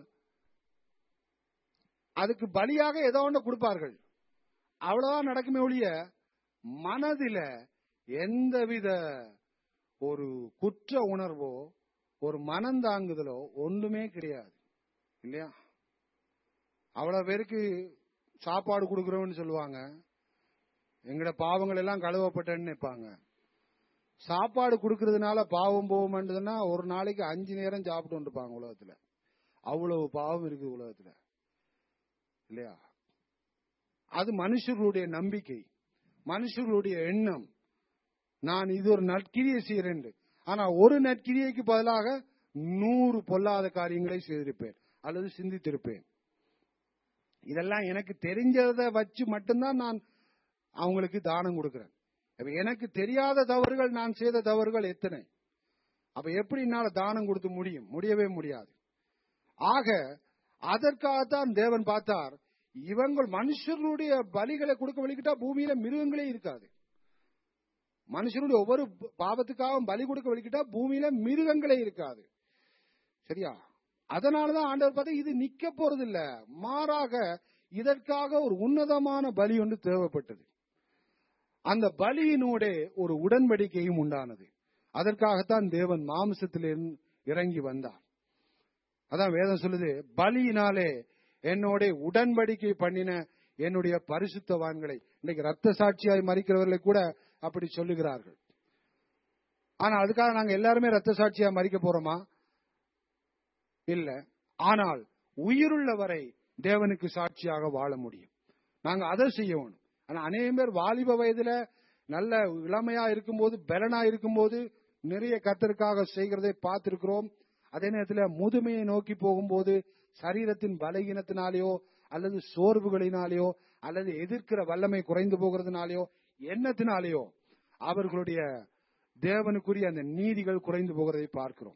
அதுக்கு பலியாக ஏதோ ஒன்று கொடுப்பார்கள் அவ்வளவுதான் நடக்குமே ஒழிய மனதில எந்தவித ஒரு குற்ற உணர்வோ ஒரு மனந்தாங்குதலோ ஒன்றுமே கிடையாது இல்லையா அவ்வளவு பேருக்கு சாப்பாடு கொடுக்குறோம்னு சொல்லுவாங்க எங்கட பாவங்கள் எல்லாம் கழுவப்பட்டேன்னு நினைப்பாங்க சாப்பாடு கொடுக்கறதுனால பாவம் போகும்ன்றதுன்னா ஒரு நாளைக்கு அஞ்சு நேரம் சாப்பிட்டு இருப்பாங்க உலகத்துல அவ்வளவு பாவம் இருக்கு உலகத்துல இல்லையா அது மனுஷர்களுடைய நம்பிக்கை மனுஷர்களுடைய எண்ணம் நான் இது ஒரு நற்கிரியை செய்கிறேன் ஆனா ஒரு நற்கிரியைக்கு பதிலாக நூறு பொல்லாத காரியங்களை செய்திருப்பேன் அல்லது சிந்தித்திருப்பேன் இதெல்லாம் எனக்கு தெரிஞ்சதை வச்சு மட்டும்தான் நான் அவங்களுக்கு தானம் கொடுக்கிறேன் அப்ப எனக்கு தெரியாத தவறுகள் நான் செய்த தவறுகள் எத்தனை அப்ப எப்படி என்னால தானம் கொடுத்து முடியும் முடியவே முடியாது ஆக அதற்காகத்தான் தேவன் பார்த்தார் இவங்கள் மனுஷர்களுடைய பலிகளை கொடுக்க வலிக்கிட்டா பூமியில மிருகங்களே இருக்காது மனுஷனுடைய ஒவ்வொரு பாவத்துக்காகவும் பலி கொடுக்க வலிக்கிட்டா பூமியில மிருகங்களே இருக்காது சரியா அதனாலதான் ஆண்டவர் பார்த்தா இது நிக்க போறது இல்ல மாறாக இதற்காக ஒரு உன்னதமான பலி ஒன்று தேவைப்பட்டது அந்த பலியினோட ஒரு உடன்படிக்கையும் உண்டானது அதற்காகத்தான் தேவன் மாம்சத்திலே இறங்கி வந்தார் அதான் வேதம் சொல்லுது பலியினாலே என்னோட உடன்படிக்கை பண்ணின என்னுடைய பரிசுத்தவான்களை இன்னைக்கு ரத்த சாட்சியாய் மறிக்கிறவர்களை கூட அப்படி சொல்லுகிறார்கள் ஆனா அதுக்காக நாங்க எல்லாருமே ரத்த சாட்சியா மறிக்க போறோமா இல்ல ஆனால் உயிருள்ள வரை தேவனுக்கு சாட்சியாக வாழ முடியும் நாங்க அதை செய்யணும் ஆனா அநேகம் பேர் வாலிப வயதுல நல்ல இளமையா இருக்கும்போது பலனா இருக்கும்போது நிறைய கத்தருக்காக செய்கிறதை பார்த்திருக்கிறோம் அதே நேரத்தில் முதுமையை நோக்கி போகும்போது சரீரத்தின் பலகீனத்தினாலேயோ அல்லது சோர்வுகளினாலேயோ அல்லது எதிர்க்கிற வல்லமை குறைந்து போகிறதுனாலேயோ எண்ணத்தினாலேயோ அவர்களுடைய தேவனுக்குரிய அந்த நீதிகள் குறைந்து போகிறதை பார்க்கிறோம்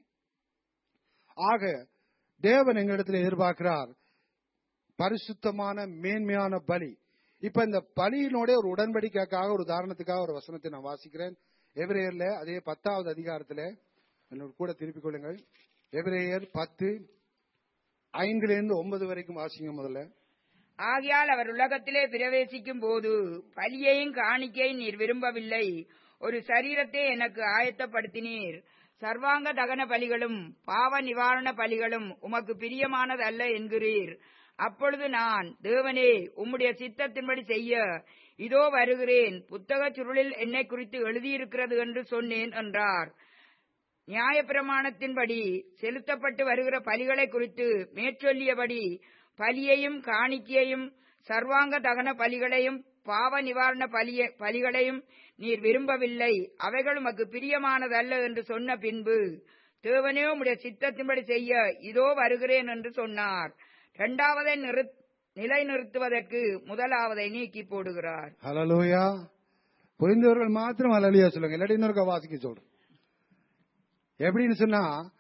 ஆக தேவன் எங்களிடத்தில் எதிர்பார்க்கிறார் பரிசுத்தமான மேன்மையான பலி இப்ப இந்த பலியினோட ஒரு உடன்படிக்கைக்காக ஒரு உதாரணத்துக்காக ஒரு வசனத்தை நான் வாசிக்கிறேன் எபிரேயர்ல அதே பத்தாவது அதிகாரத்துல என்னோட கூட திருப்பிக் கொள்ளுங்கள் எபிரேயர் பத்து ஐந்துல இருந்து ஒன்பது வரைக்கும் வாசிங்க முதல்ல ஆகையால் அவர் உலகத்திலே பிரவேசிக்கும் போது பலியையும் காணிக்கையும் நீர் விரும்பவில்லை ஒரு சரீரத்தை எனக்கு ஆயத்தப்படுத்தினீர் சர்வாங்க தகன பலிகளும் பாவ நிவாரண பலிகளும் உமக்கு பிரியமானதல்ல என்கிறீர் அப்பொழுது நான் தேவனே உம்முடைய சித்தத்தின்படி செய்ய இதோ வருகிறேன் புத்தகச் சுருளில் என்னை குறித்து எழுதியிருக்கிறது என்று சொன்னேன் என்றார் நியாயப்பிரமாணத்தின்படி செலுத்தப்பட்டு வருகிற பலிகளை குறித்து மேற்சொல்லியபடி பலியையும் காணிக்கையையும் சர்வாங்க தகன பலிகளையும் பாவ நிவாரண பலிய பலிகளையும் நீர் விரும்பவில்லை அவைகள் உமக்கு பிரியமானதல்ல என்று சொன்ன பின்பு தேவனே உம்முடைய சித்தத்தின்படி செய்ய இதோ வருகிறேன் என்று சொன்னார் இரண்டாவதை நிறு நிலைநிறுத்துவதற்கு முதலாவதை நீக்கி போடுகிறார் ஹலலூயா புரிந்தவர்கள் மாத்திரம் ஹலலியா சொல்லுங்க இல்லாட்டி இன்னொரு வாசிக்க சொல்றேன் எப்படின்னு சொன்னா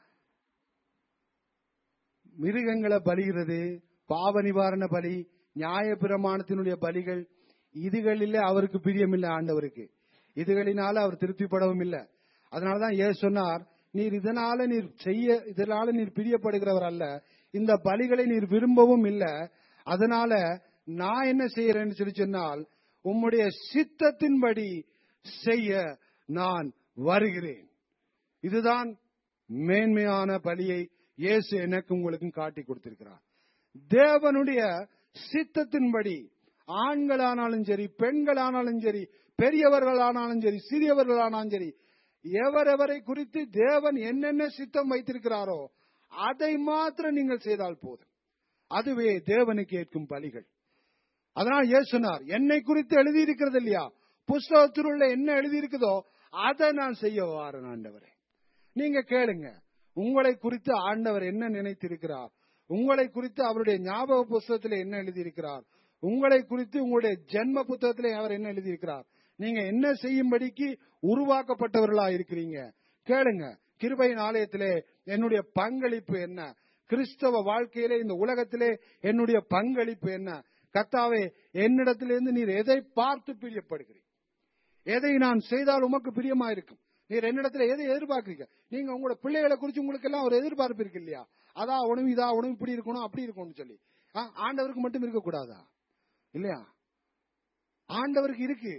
மிருகங்களை பலிகிறது பாவ நிவாரண பலி நியாய பிரமாணத்தினுடைய பலிகள் இதுகளில் அவருக்கு பிரியமில்லை ஆண்டவருக்கு இதுகளினால அவர் திருப்திப்படவும் இல்லை அதனாலதான் ஏ சொன்னார் நீர் இதனால நீர் செய்ய இதனால நீர் பிரியப்படுகிறவர் அல்ல இந்த பலிகளை நீர் விரும்பவும் இல்லை அதனால நான் என்ன செய்யறேன்னு சொல்லி சொன்னால் உம்முடைய சித்தத்தின்படி செய்ய நான் வருகிறேன் இதுதான் மேன்மையான பலியை இயேசு எனக்கு உங்களுக்கும் காட்டி கொடுத்திருக்கிறார் தேவனுடைய சித்தத்தின்படி ஆண்களானாலும் சரி பெண்களானாலும் சரி பெரியவர்களானாலும் சரி சிறியவர்களானாலும் சரி எவரெவரை குறித்து தேவன் என்னென்ன சித்தம் வைத்திருக்கிறாரோ அதை மாத்திரம் நீங்கள் செய்தால் போதும் அதுவே தேவனுக்கு ஏற்கும் பலிகள் அதனால் இயேசு சொன்னார் என்னை குறித்து எழுதியிருக்கிறது இல்லையா புஸ்தகத்தில் உள்ள என்ன எழுதியிருக்குதோ அதை நான் செய்ய வாரேன் ஆண்டவரே நீங்க கேளுங்க உங்களை குறித்து ஆண்டவர் என்ன நினைத்திருக்கிறார் உங்களை குறித்து அவருடைய ஞாபக புஸ்தகத்தில் என்ன எழுதியிருக்கிறார் உங்களை குறித்து உங்களுடைய ஜென்ம புத்தகத்திலே அவர் என்ன எழுதியிருக்கிறார் நீங்க என்ன செய்யும்படிக்கு உருவாக்கப்பட்டவர்களா இருக்கிறீங்க கேளுங்க கிருபையின் ஆலயத்திலே என்னுடைய பங்களிப்பு என்ன கிறிஸ்தவ வாழ்க்கையிலே இந்த உலகத்திலே என்னுடைய பங்களிப்பு என்ன கத்தாவே என்னிடத்திலிருந்து நீர் எதை பார்த்து பிரியப்படுகிறீர் எதை நான் செய்தால் உமக்கு பிரியமா இருக்கும் நீர் என்னிடத்துல எதை எதிர்பார்க்கிறீங்க நீங்க உங்களோட பிள்ளைகளை குறிச்சு உங்களுக்கு எல்லாம் ஒரு எதிர்பார்ப்பு இருக்கு இல்லையா அதா உணவு இதா உணவு இப்படி இருக்கணும் அப்படி இருக்கணும்னு சொல்லி ஆ, ஆண்டவருக்கு மட்டும் இருக்கக்கூடாதா இல்லையா ஆண்டவருக்கு இருக்கு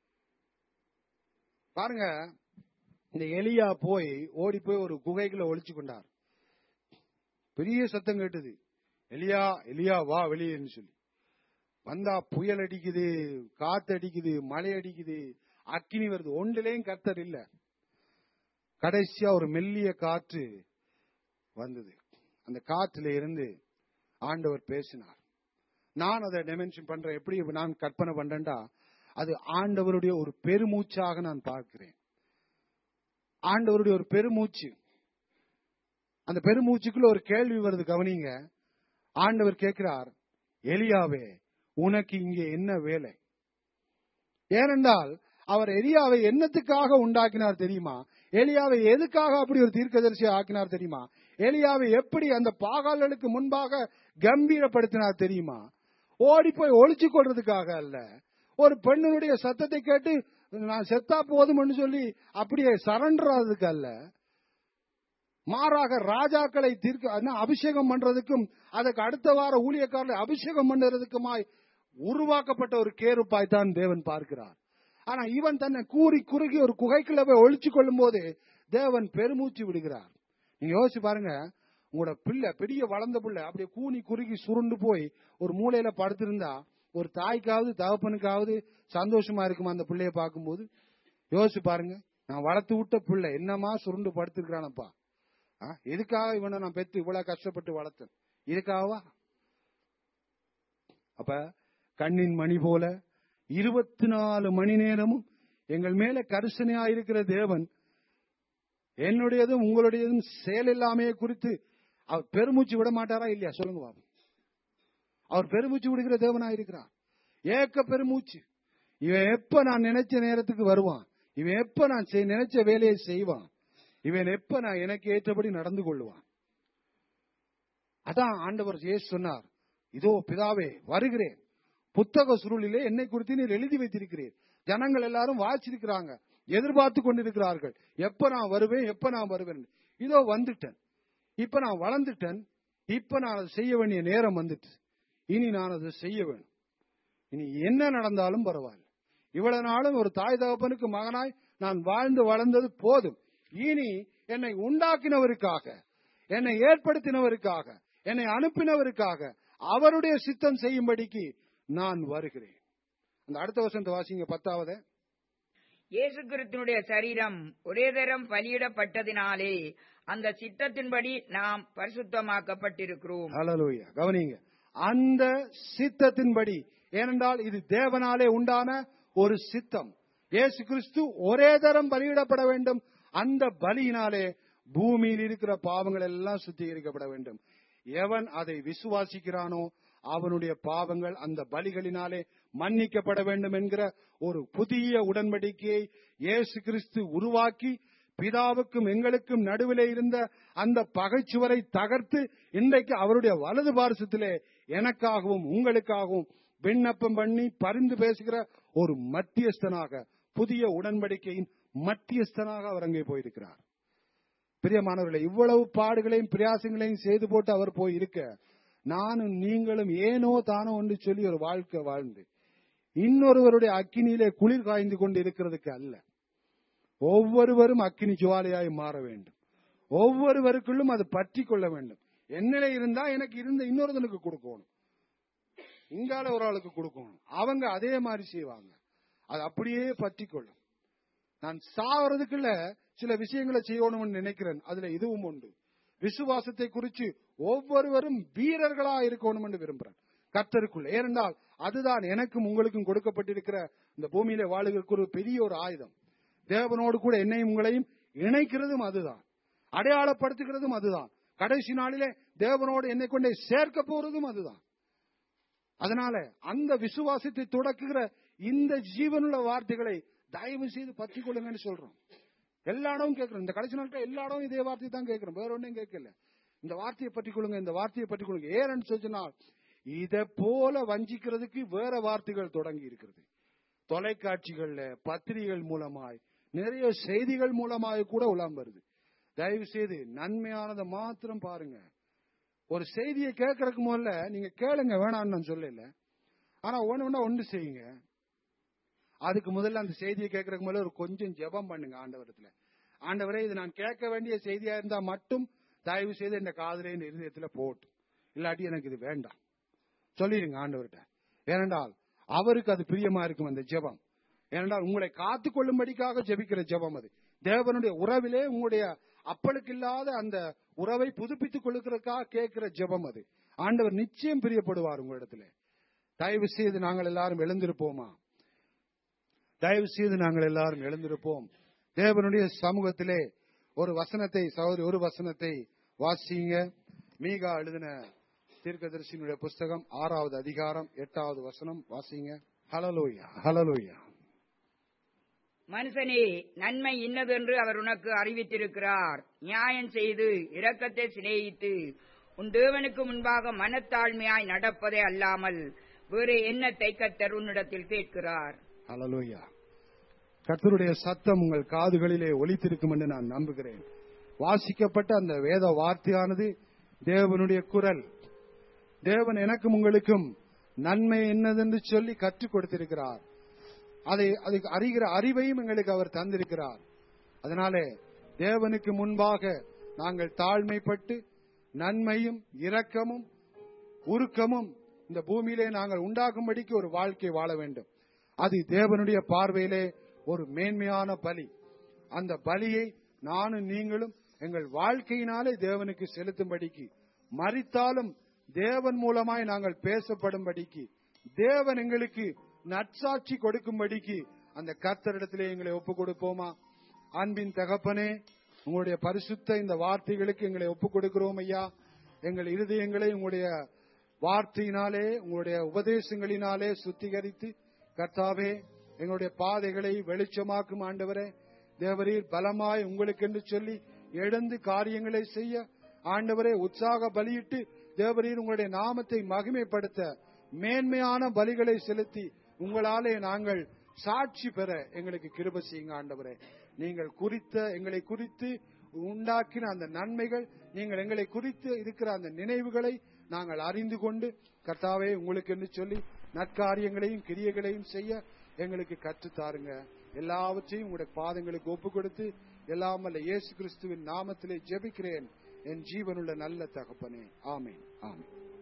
பாருங்க இந்த எலியா போய் ஓடி போய் ஒரு குகைக்குள்ள ஒளிச்சு கொண்டார் பெரிய சத்தம் கேட்டது எலியா எலியா வா வெளியேன்னு சொல்லி வந்தா புயல் அடிக்குது காத்து அடிக்குது மழை அடிக்குது அக்கினி வருது ஒன்றிலையும் கர்த்தர் இல்ல கடைசியா ஒரு மெல்லிய காற்று வந்தது அந்த காற்றுல இருந்து ஆண்டவர் பேசினார் நான் அதை டெமென்ஷன் பண்றேன் எப்படி நான் கற்பனை பண்றேன்டா அது ஆண்டவருடைய ஒரு பெருமூச்சாக நான் பார்க்கிறேன் ஆண்டவருடைய ஒரு பெருமூச்சு அந்த பெருமூச்சுக்குள்ள ஒரு கேள்வி வருது கவனிங்க ஆண்டவர் கேட்கிறார் எலியாவே உனக்கு இங்கே என்ன வேலை ஏனென்றால் அவர் எலியாவை என்னத்துக்காக உண்டாக்கினார் தெரியுமா எலியாவை எதுக்காக அப்படி ஒரு தீர்க்கதரிசியை ஆக்கினார் தெரியுமா எலியாவை எப்படி அந்த பாகால்களுக்கு முன்பாக கம்பீரப்படுத்தினார் தெரியுமா ஓடி போய் ஒளிச்சு கொள்றதுக்காக அல்ல ஒரு பெண்ணுடைய சத்தத்தை கேட்டு நான் செத்தா போதும்னு சொல்லி அப்படியே சரண்டர் ஆகிறதுக்கு அல்ல மாறாக ராஜாக்களை தீர்க்க அதான் அபிஷேகம் பண்றதுக்கும் அதுக்கு அடுத்த வார ஊழியக்காரர்களை அபிஷேகம் பண்றதுக்குமாய் உருவாக்கப்பட்ட ஒரு கேருப்பாய் தான் தேவன் பார்க்கிறார் ஆனா இவன் தன்னை கூறி குறுகி ஒரு குகைக்குள்ள போய் ஒழிச்சு கொள்ளும் போது தேவன் பெருமூச்சு விடுகிறார் நீங்க யோசிச்சு பாருங்க உங்களோட பிள்ளை பெரிய வளர்ந்த பிள்ளை அப்படியே கூனி குறுகி சுருண்டு போய் ஒரு மூலையில படுத்திருந்தா ஒரு தாய்க்காவது தகப்பனுக்காவது சந்தோஷமா இருக்குமா அந்த பிள்ளைய பார்க்கும்போது யோசிச்சு பாருங்க நான் வளர்த்து விட்ட பிள்ளை என்னமா சுருண்டு படுத்திருக்கிறானப்பா ஆ, எதுக்காக இவனை நான் பெத்து இவ்வளவு கஷ்டப்பட்டு வளர்த்தேன் இதுக்காகவா அப்ப கண்ணின் மணி போல இருபத்தி நாலு மணி நேரமும் எங்கள் மேல கரிசனையா இருக்கிற தேவன் என்னுடையதும் உங்களுடையதும் செயல் இல்லாமையே குறித்து அவர் பெருமூச்சு விட மாட்டாரா இல்லையா சொல்லுங்க பாபு அவர் பெருமூச்சு விடுகிற தேவனா இருக்கிறார் ஏக்க பெருமூச்சு இவன் எப்ப நான் நினைச்ச நேரத்துக்கு வருவான் இவன் எப்ப நான் செய்- நினைச்ச வேலையை செய்வான் இவன் எப்ப நான் எனக்கு ஏற்றபடி நடந்து கொள்வான் அதான் ஆண்டவர் இயேசு சொன்னார் இதோ பிதாவே வருகிறேன் புத்தக சுருளிலே என்னை குறித்து நீர் எழுதி வைத்திருக்கிறீர் ஜனங்கள் எல்லாரும் வாசிச்சிருக்கிறாங்க எதிர்பார்த்து கொண்டிருக்கிறார்கள் எப்ப நான் வருவேன் எப்ப நான் வருவேன் இதோ வந்துட்டேன் இப்ப நான் வளர்ந்துட்டேன் இப்ப நான் அதை செய்ய வேண்டிய நேரம் வந்துட்டு இனி நான் அதை செய்ய வேணும் இனி என்ன நடந்தாலும் பரவாயில்ல இவ்வளவு நாளும் ஒரு தாய் தகப்பனுக்கு மகனாய் நான் வாழ்ந்து வளர்ந்தது போதும் இனி என்னை உண்டாக்கினவருக்காக என்னை ஏற்படுத்தினவருக்காக என்னை அனுப்பினவருக்காக அவருடைய சித்தம் செய்யும்படிக்கு நான் வருகிறேன் அந்த அடுத்த வருஷத்தை வாசிங்க பத்தாவது இயேசு கிறிஸ்துனுடைய சரீரம் ஒரே தரம் பலியிடப்பட்டதினாலே அந்த சித்தத்தின்படி நாம் பரிசுத்தமாக்கப்பட்டிருக்கிறோம் ஹalleluya கவனிங்க அந்த சித்தத்தின்படி ஏனென்றால் இது தேவனாலே உண்டான ஒரு சித்தம் இயேசு கிறிஸ்து ஒரே தரம் பலியிடப்பட வேண்டும் அந்த பலியினாலே பூமியில் இருக்கிற பாவங்கள் எல்லாம் சுத்திகரிக்கப்பட வேண்டும் எவன் அதை விசுவாசிக்கிறானோ அவனுடைய பாவங்கள் அந்த பலிகளினாலே மன்னிக்கப்பட வேண்டும் என்கிற ஒரு புதிய உடன்படிக்கையை இயேசு கிறிஸ்து உருவாக்கி பிதாவுக்கும் எங்களுக்கும் நடுவிலே இருந்த அந்த பகைச்சுவரை தகர்த்து இன்றைக்கு அவருடைய வலது பாரசத்திலே எனக்காகவும் உங்களுக்காகவும் விண்ணப்பம் பண்ணி பரிந்து பேசுகிற ஒரு மத்தியஸ்தனாக புதிய உடன்படிக்கையின் மத்தியஸ்தனாக அவர் அங்கே போயிருக்கிறார் பிரியமானவர்களே இவ்வளவு பாடுகளையும் பிரயாசங்களையும் செய்து போட்டு அவர் போய் இருக்க நானும் நீங்களும் ஏனோ தானோ என்று சொல்லி ஒரு வாழ்க்கை வாழ்ந்து இன்னொருவருடைய அக்கினியிலே குளிர் காய்ந்து கொண்டு இருக்கிறதுக்கு அல்ல ஒவ்வொருவரும் அக்கினி ஜுவாலையாய் மாற வேண்டும் ஒவ்வொருவருக்குள்ளும் அது பற்றி கொள்ள வேண்டும் என்னில இருந்தா எனக்கு இருந்த இன்னொருத்தனுக்கு கொடுக்கணும் இங்கால ஒரு ஆளுக்கு கொடுக்கணும் அவங்க அதே மாதிரி செய்வாங்க அது அப்படியே பற்றி கொள்ளும் நான் சாவறதுக்குள்ள சில விஷயங்களை செய்யணும்னு நினைக்கிறேன் அதுல இதுவும் உண்டு விசுவாசத்தை குறித்து ஒவ்வொருவரும் வீரர்களா இருக்கணும் என்று விரும்புறேன் கர்த்தருக்குள்ள ஏனென்றால் அதுதான் எனக்கும் உங்களுக்கும் கொடுக்கப்பட்டிருக்கிற இந்த பூமியில வாழுகிறதுக்கு ஒரு பெரிய ஒரு ஆயுதம் தேவனோடு கூட என்னையும் உங்களையும் இணைக்கிறதும் அதுதான் அடையாளப்படுத்துகிறதும் அதுதான் கடைசி நாளிலே தேவனோடு என்னை கொண்டே சேர்க்க போறதும் அதுதான் அதனால அந்த விசுவாசத்தை தொடக்குகிற இந்த ஜீவனுள்ள வார்த்தைகளை தயவு செய்து பற்றி கொள்ளுங்கன்னு சொல்றோம் எல்லா இடமும் கேட்கிறோம் இந்த கடைசி நாட்கள் எல்லா இடமும் இதே வார்த்தையை தான் கேட்கிறோம் வேற ஒன்றும் கேட்கல இந்த வார்த்தையை பற்றி கொள்ளுங்க இந்த வார்த்தையை பற்றி கொள்ளுங்க ஏன்னு சொன்னால் இதை போல வஞ்சிக்கிறதுக்கு வேற வார்த்தைகள் தொடங்கி இருக்கிறது தொலைக்காட்சிகள்ல பத்திரிகைகள் மூலமாய் நிறைய செய்திகள் மூலமாய் கூட உலாம் வருது தயவு செய்து நன்மையானதை மாத்திரம் பாருங்க ஒரு செய்தியை கேட்கறதுக்கு முதல்ல நீங்க கேளுங்க வேணாம்னு நான் சொல்லல ஆனா ஒண்ணு ஒண்ணா ஒன்று செய்யுங்க அதுக்கு முதல்ல அந்த செய்தியை கேட்கறதுக்கு முதல்ல ஒரு கொஞ்சம் ஜெபம் பண்ணுங்க ஆண்டவரத்துல ஆண்டவரே இது நான் கேட்க வேண்டிய செய்தியா இருந்தா மட்டும் தயவு செய்து இந்த காதலே இந்த இருதயத்துல போட்டு இல்லாட்டி எனக்கு இது வேண்டாம் சொல்லிடுங்க ஆண்டவர்கிட்ட ஏனென்றால் அவருக்கு அது பிரியமா இருக்கும் அந்த ஜெபம் ஏனென்றால் உங்களை காத்து கொள்ளும்படிக்காக ஜெபிக்கிற ஜெபம் அது தேவனுடைய உறவிலே உங்களுடைய அப்பளுக்கு இல்லாத அந்த உறவை புதுப்பித்துக் கொள்ளுக்கிறதுக்காக கேட்கிற ஜெபம் அது ஆண்டவர் நிச்சயம் பிரியப்படுவார் உங்களிடத்துல தயவு செய்து நாங்கள் எல்லாரும் எழுந்திருப்போமா தயவு செய்து நாங்கள் எல்லாரும் எழுந்திருப்போம் தேவனுடைய சமூகத்திலே ஒரு வசனத்தை சகோதரி ஒரு வசனத்தை வாசிங்க மீகா எழுதின தீர்க்கதரிசியினுடைய புஸ்தகம் ஆறாவது அதிகாரம் எட்டாவது வசனம் வாசிங்க ஹலலோயா ஹலலோயா மனுஷனே நன்மை இன்னதென்று அவர் உனக்கு அறிவித்திருக்கிறார் நியாயம் செய்து இரக்கத்தை சிநேகித்து உன் தேவனுக்கு முன்பாக மனத்தாழ்மையாய் நடப்பதே அல்லாமல் வேறு எண்ணத்தை கத்தர் உன்னிடத்தில் கேட்கிறார் ஹலலோயா கர்த்தருடைய சத்தம் உங்கள் காதுகளிலே ஒலித்திருக்கும் என்று நான் நம்புகிறேன் வாசிக்கப்பட்ட அந்த வேத வார்த்தையானது தேவனுடைய குரல் தேவன் எனக்கும் உங்களுக்கும் நன்மை என்னதென்று சொல்லி கற்றுக் கொடுத்திருக்கிறார் அதை அதுக்கு அறிகிற அறிவையும் எங்களுக்கு அவர் தந்திருக்கிறார் அதனாலே தேவனுக்கு முன்பாக நாங்கள் தாழ்மைப்பட்டு நன்மையும் இரக்கமும் உருக்கமும் இந்த பூமியிலே நாங்கள் உண்டாக்கும்படிக்கு ஒரு வாழ்க்கை வாழ வேண்டும் அது தேவனுடைய பார்வையிலே ஒரு மேன்மையான பலி அந்த பலியை நானும் நீங்களும் எங்கள் வாழ்க்கையினாலே தேவனுக்கு செலுத்தும்படிக்கு மறித்தாலும் தேவன் மூலமாய் நாங்கள் பேசப்படும்படிக்கு தேவன் எங்களுக்கு நற்சாட்சி கொடுக்கும்படிக்கு அந்த கர்த்தரிடத்திலே எங்களை ஒப்பு கொடுப்போமா அன்பின் தகப்பனே உங்களுடைய பரிசுத்த இந்த வார்த்தைகளுக்கு எங்களை ஒப்பு கொடுக்கிறோம் ஐயா எங்கள் இருதயங்களை உங்களுடைய வார்த்தையினாலே உங்களுடைய உபதேசங்களினாலே சுத்திகரித்து கர்த்தாவே எங்களுடைய பாதைகளை வெளிச்சமாக்கும் ஆண்டவரே தேவரீர் பலமாய் உங்களுக்கு என்று சொல்லி எழுந்து காரியங்களை செய்ய ஆண்டவரே உற்சாக பலியிட்டு தேவரீர் உங்களுடைய நாமத்தை மகிமைப்படுத்த மேன்மையான பலிகளை செலுத்தி உங்களாலே நாங்கள் சாட்சி பெற எங்களுக்கு கிருப செய்யுங்க ஆண்டவரே நீங்கள் குறித்த எங்களை குறித்து உண்டாக்கின அந்த நன்மைகள் நீங்கள் எங்களை குறித்து இருக்கிற அந்த நினைவுகளை நாங்கள் அறிந்து கொண்டு கர்த்தாவே உங்களுக்கு என்று சொல்லி நற்காரியங்களையும் கிரியைகளையும் செய்ய எங்களுக்கு கற்றுத் தாருங்க எல்லாவற்றையும் உங்களுடைய பாதங்களுக்கு ஒப்பு கொடுத்து எல்லாம் வல்ல இயேசு கிறிஸ்துவின் நாமத்திலே ஜெபிக்கிறேன் என் ஜீவனுள்ள நல்ல தகப்பனே ஆமென் ஆமென்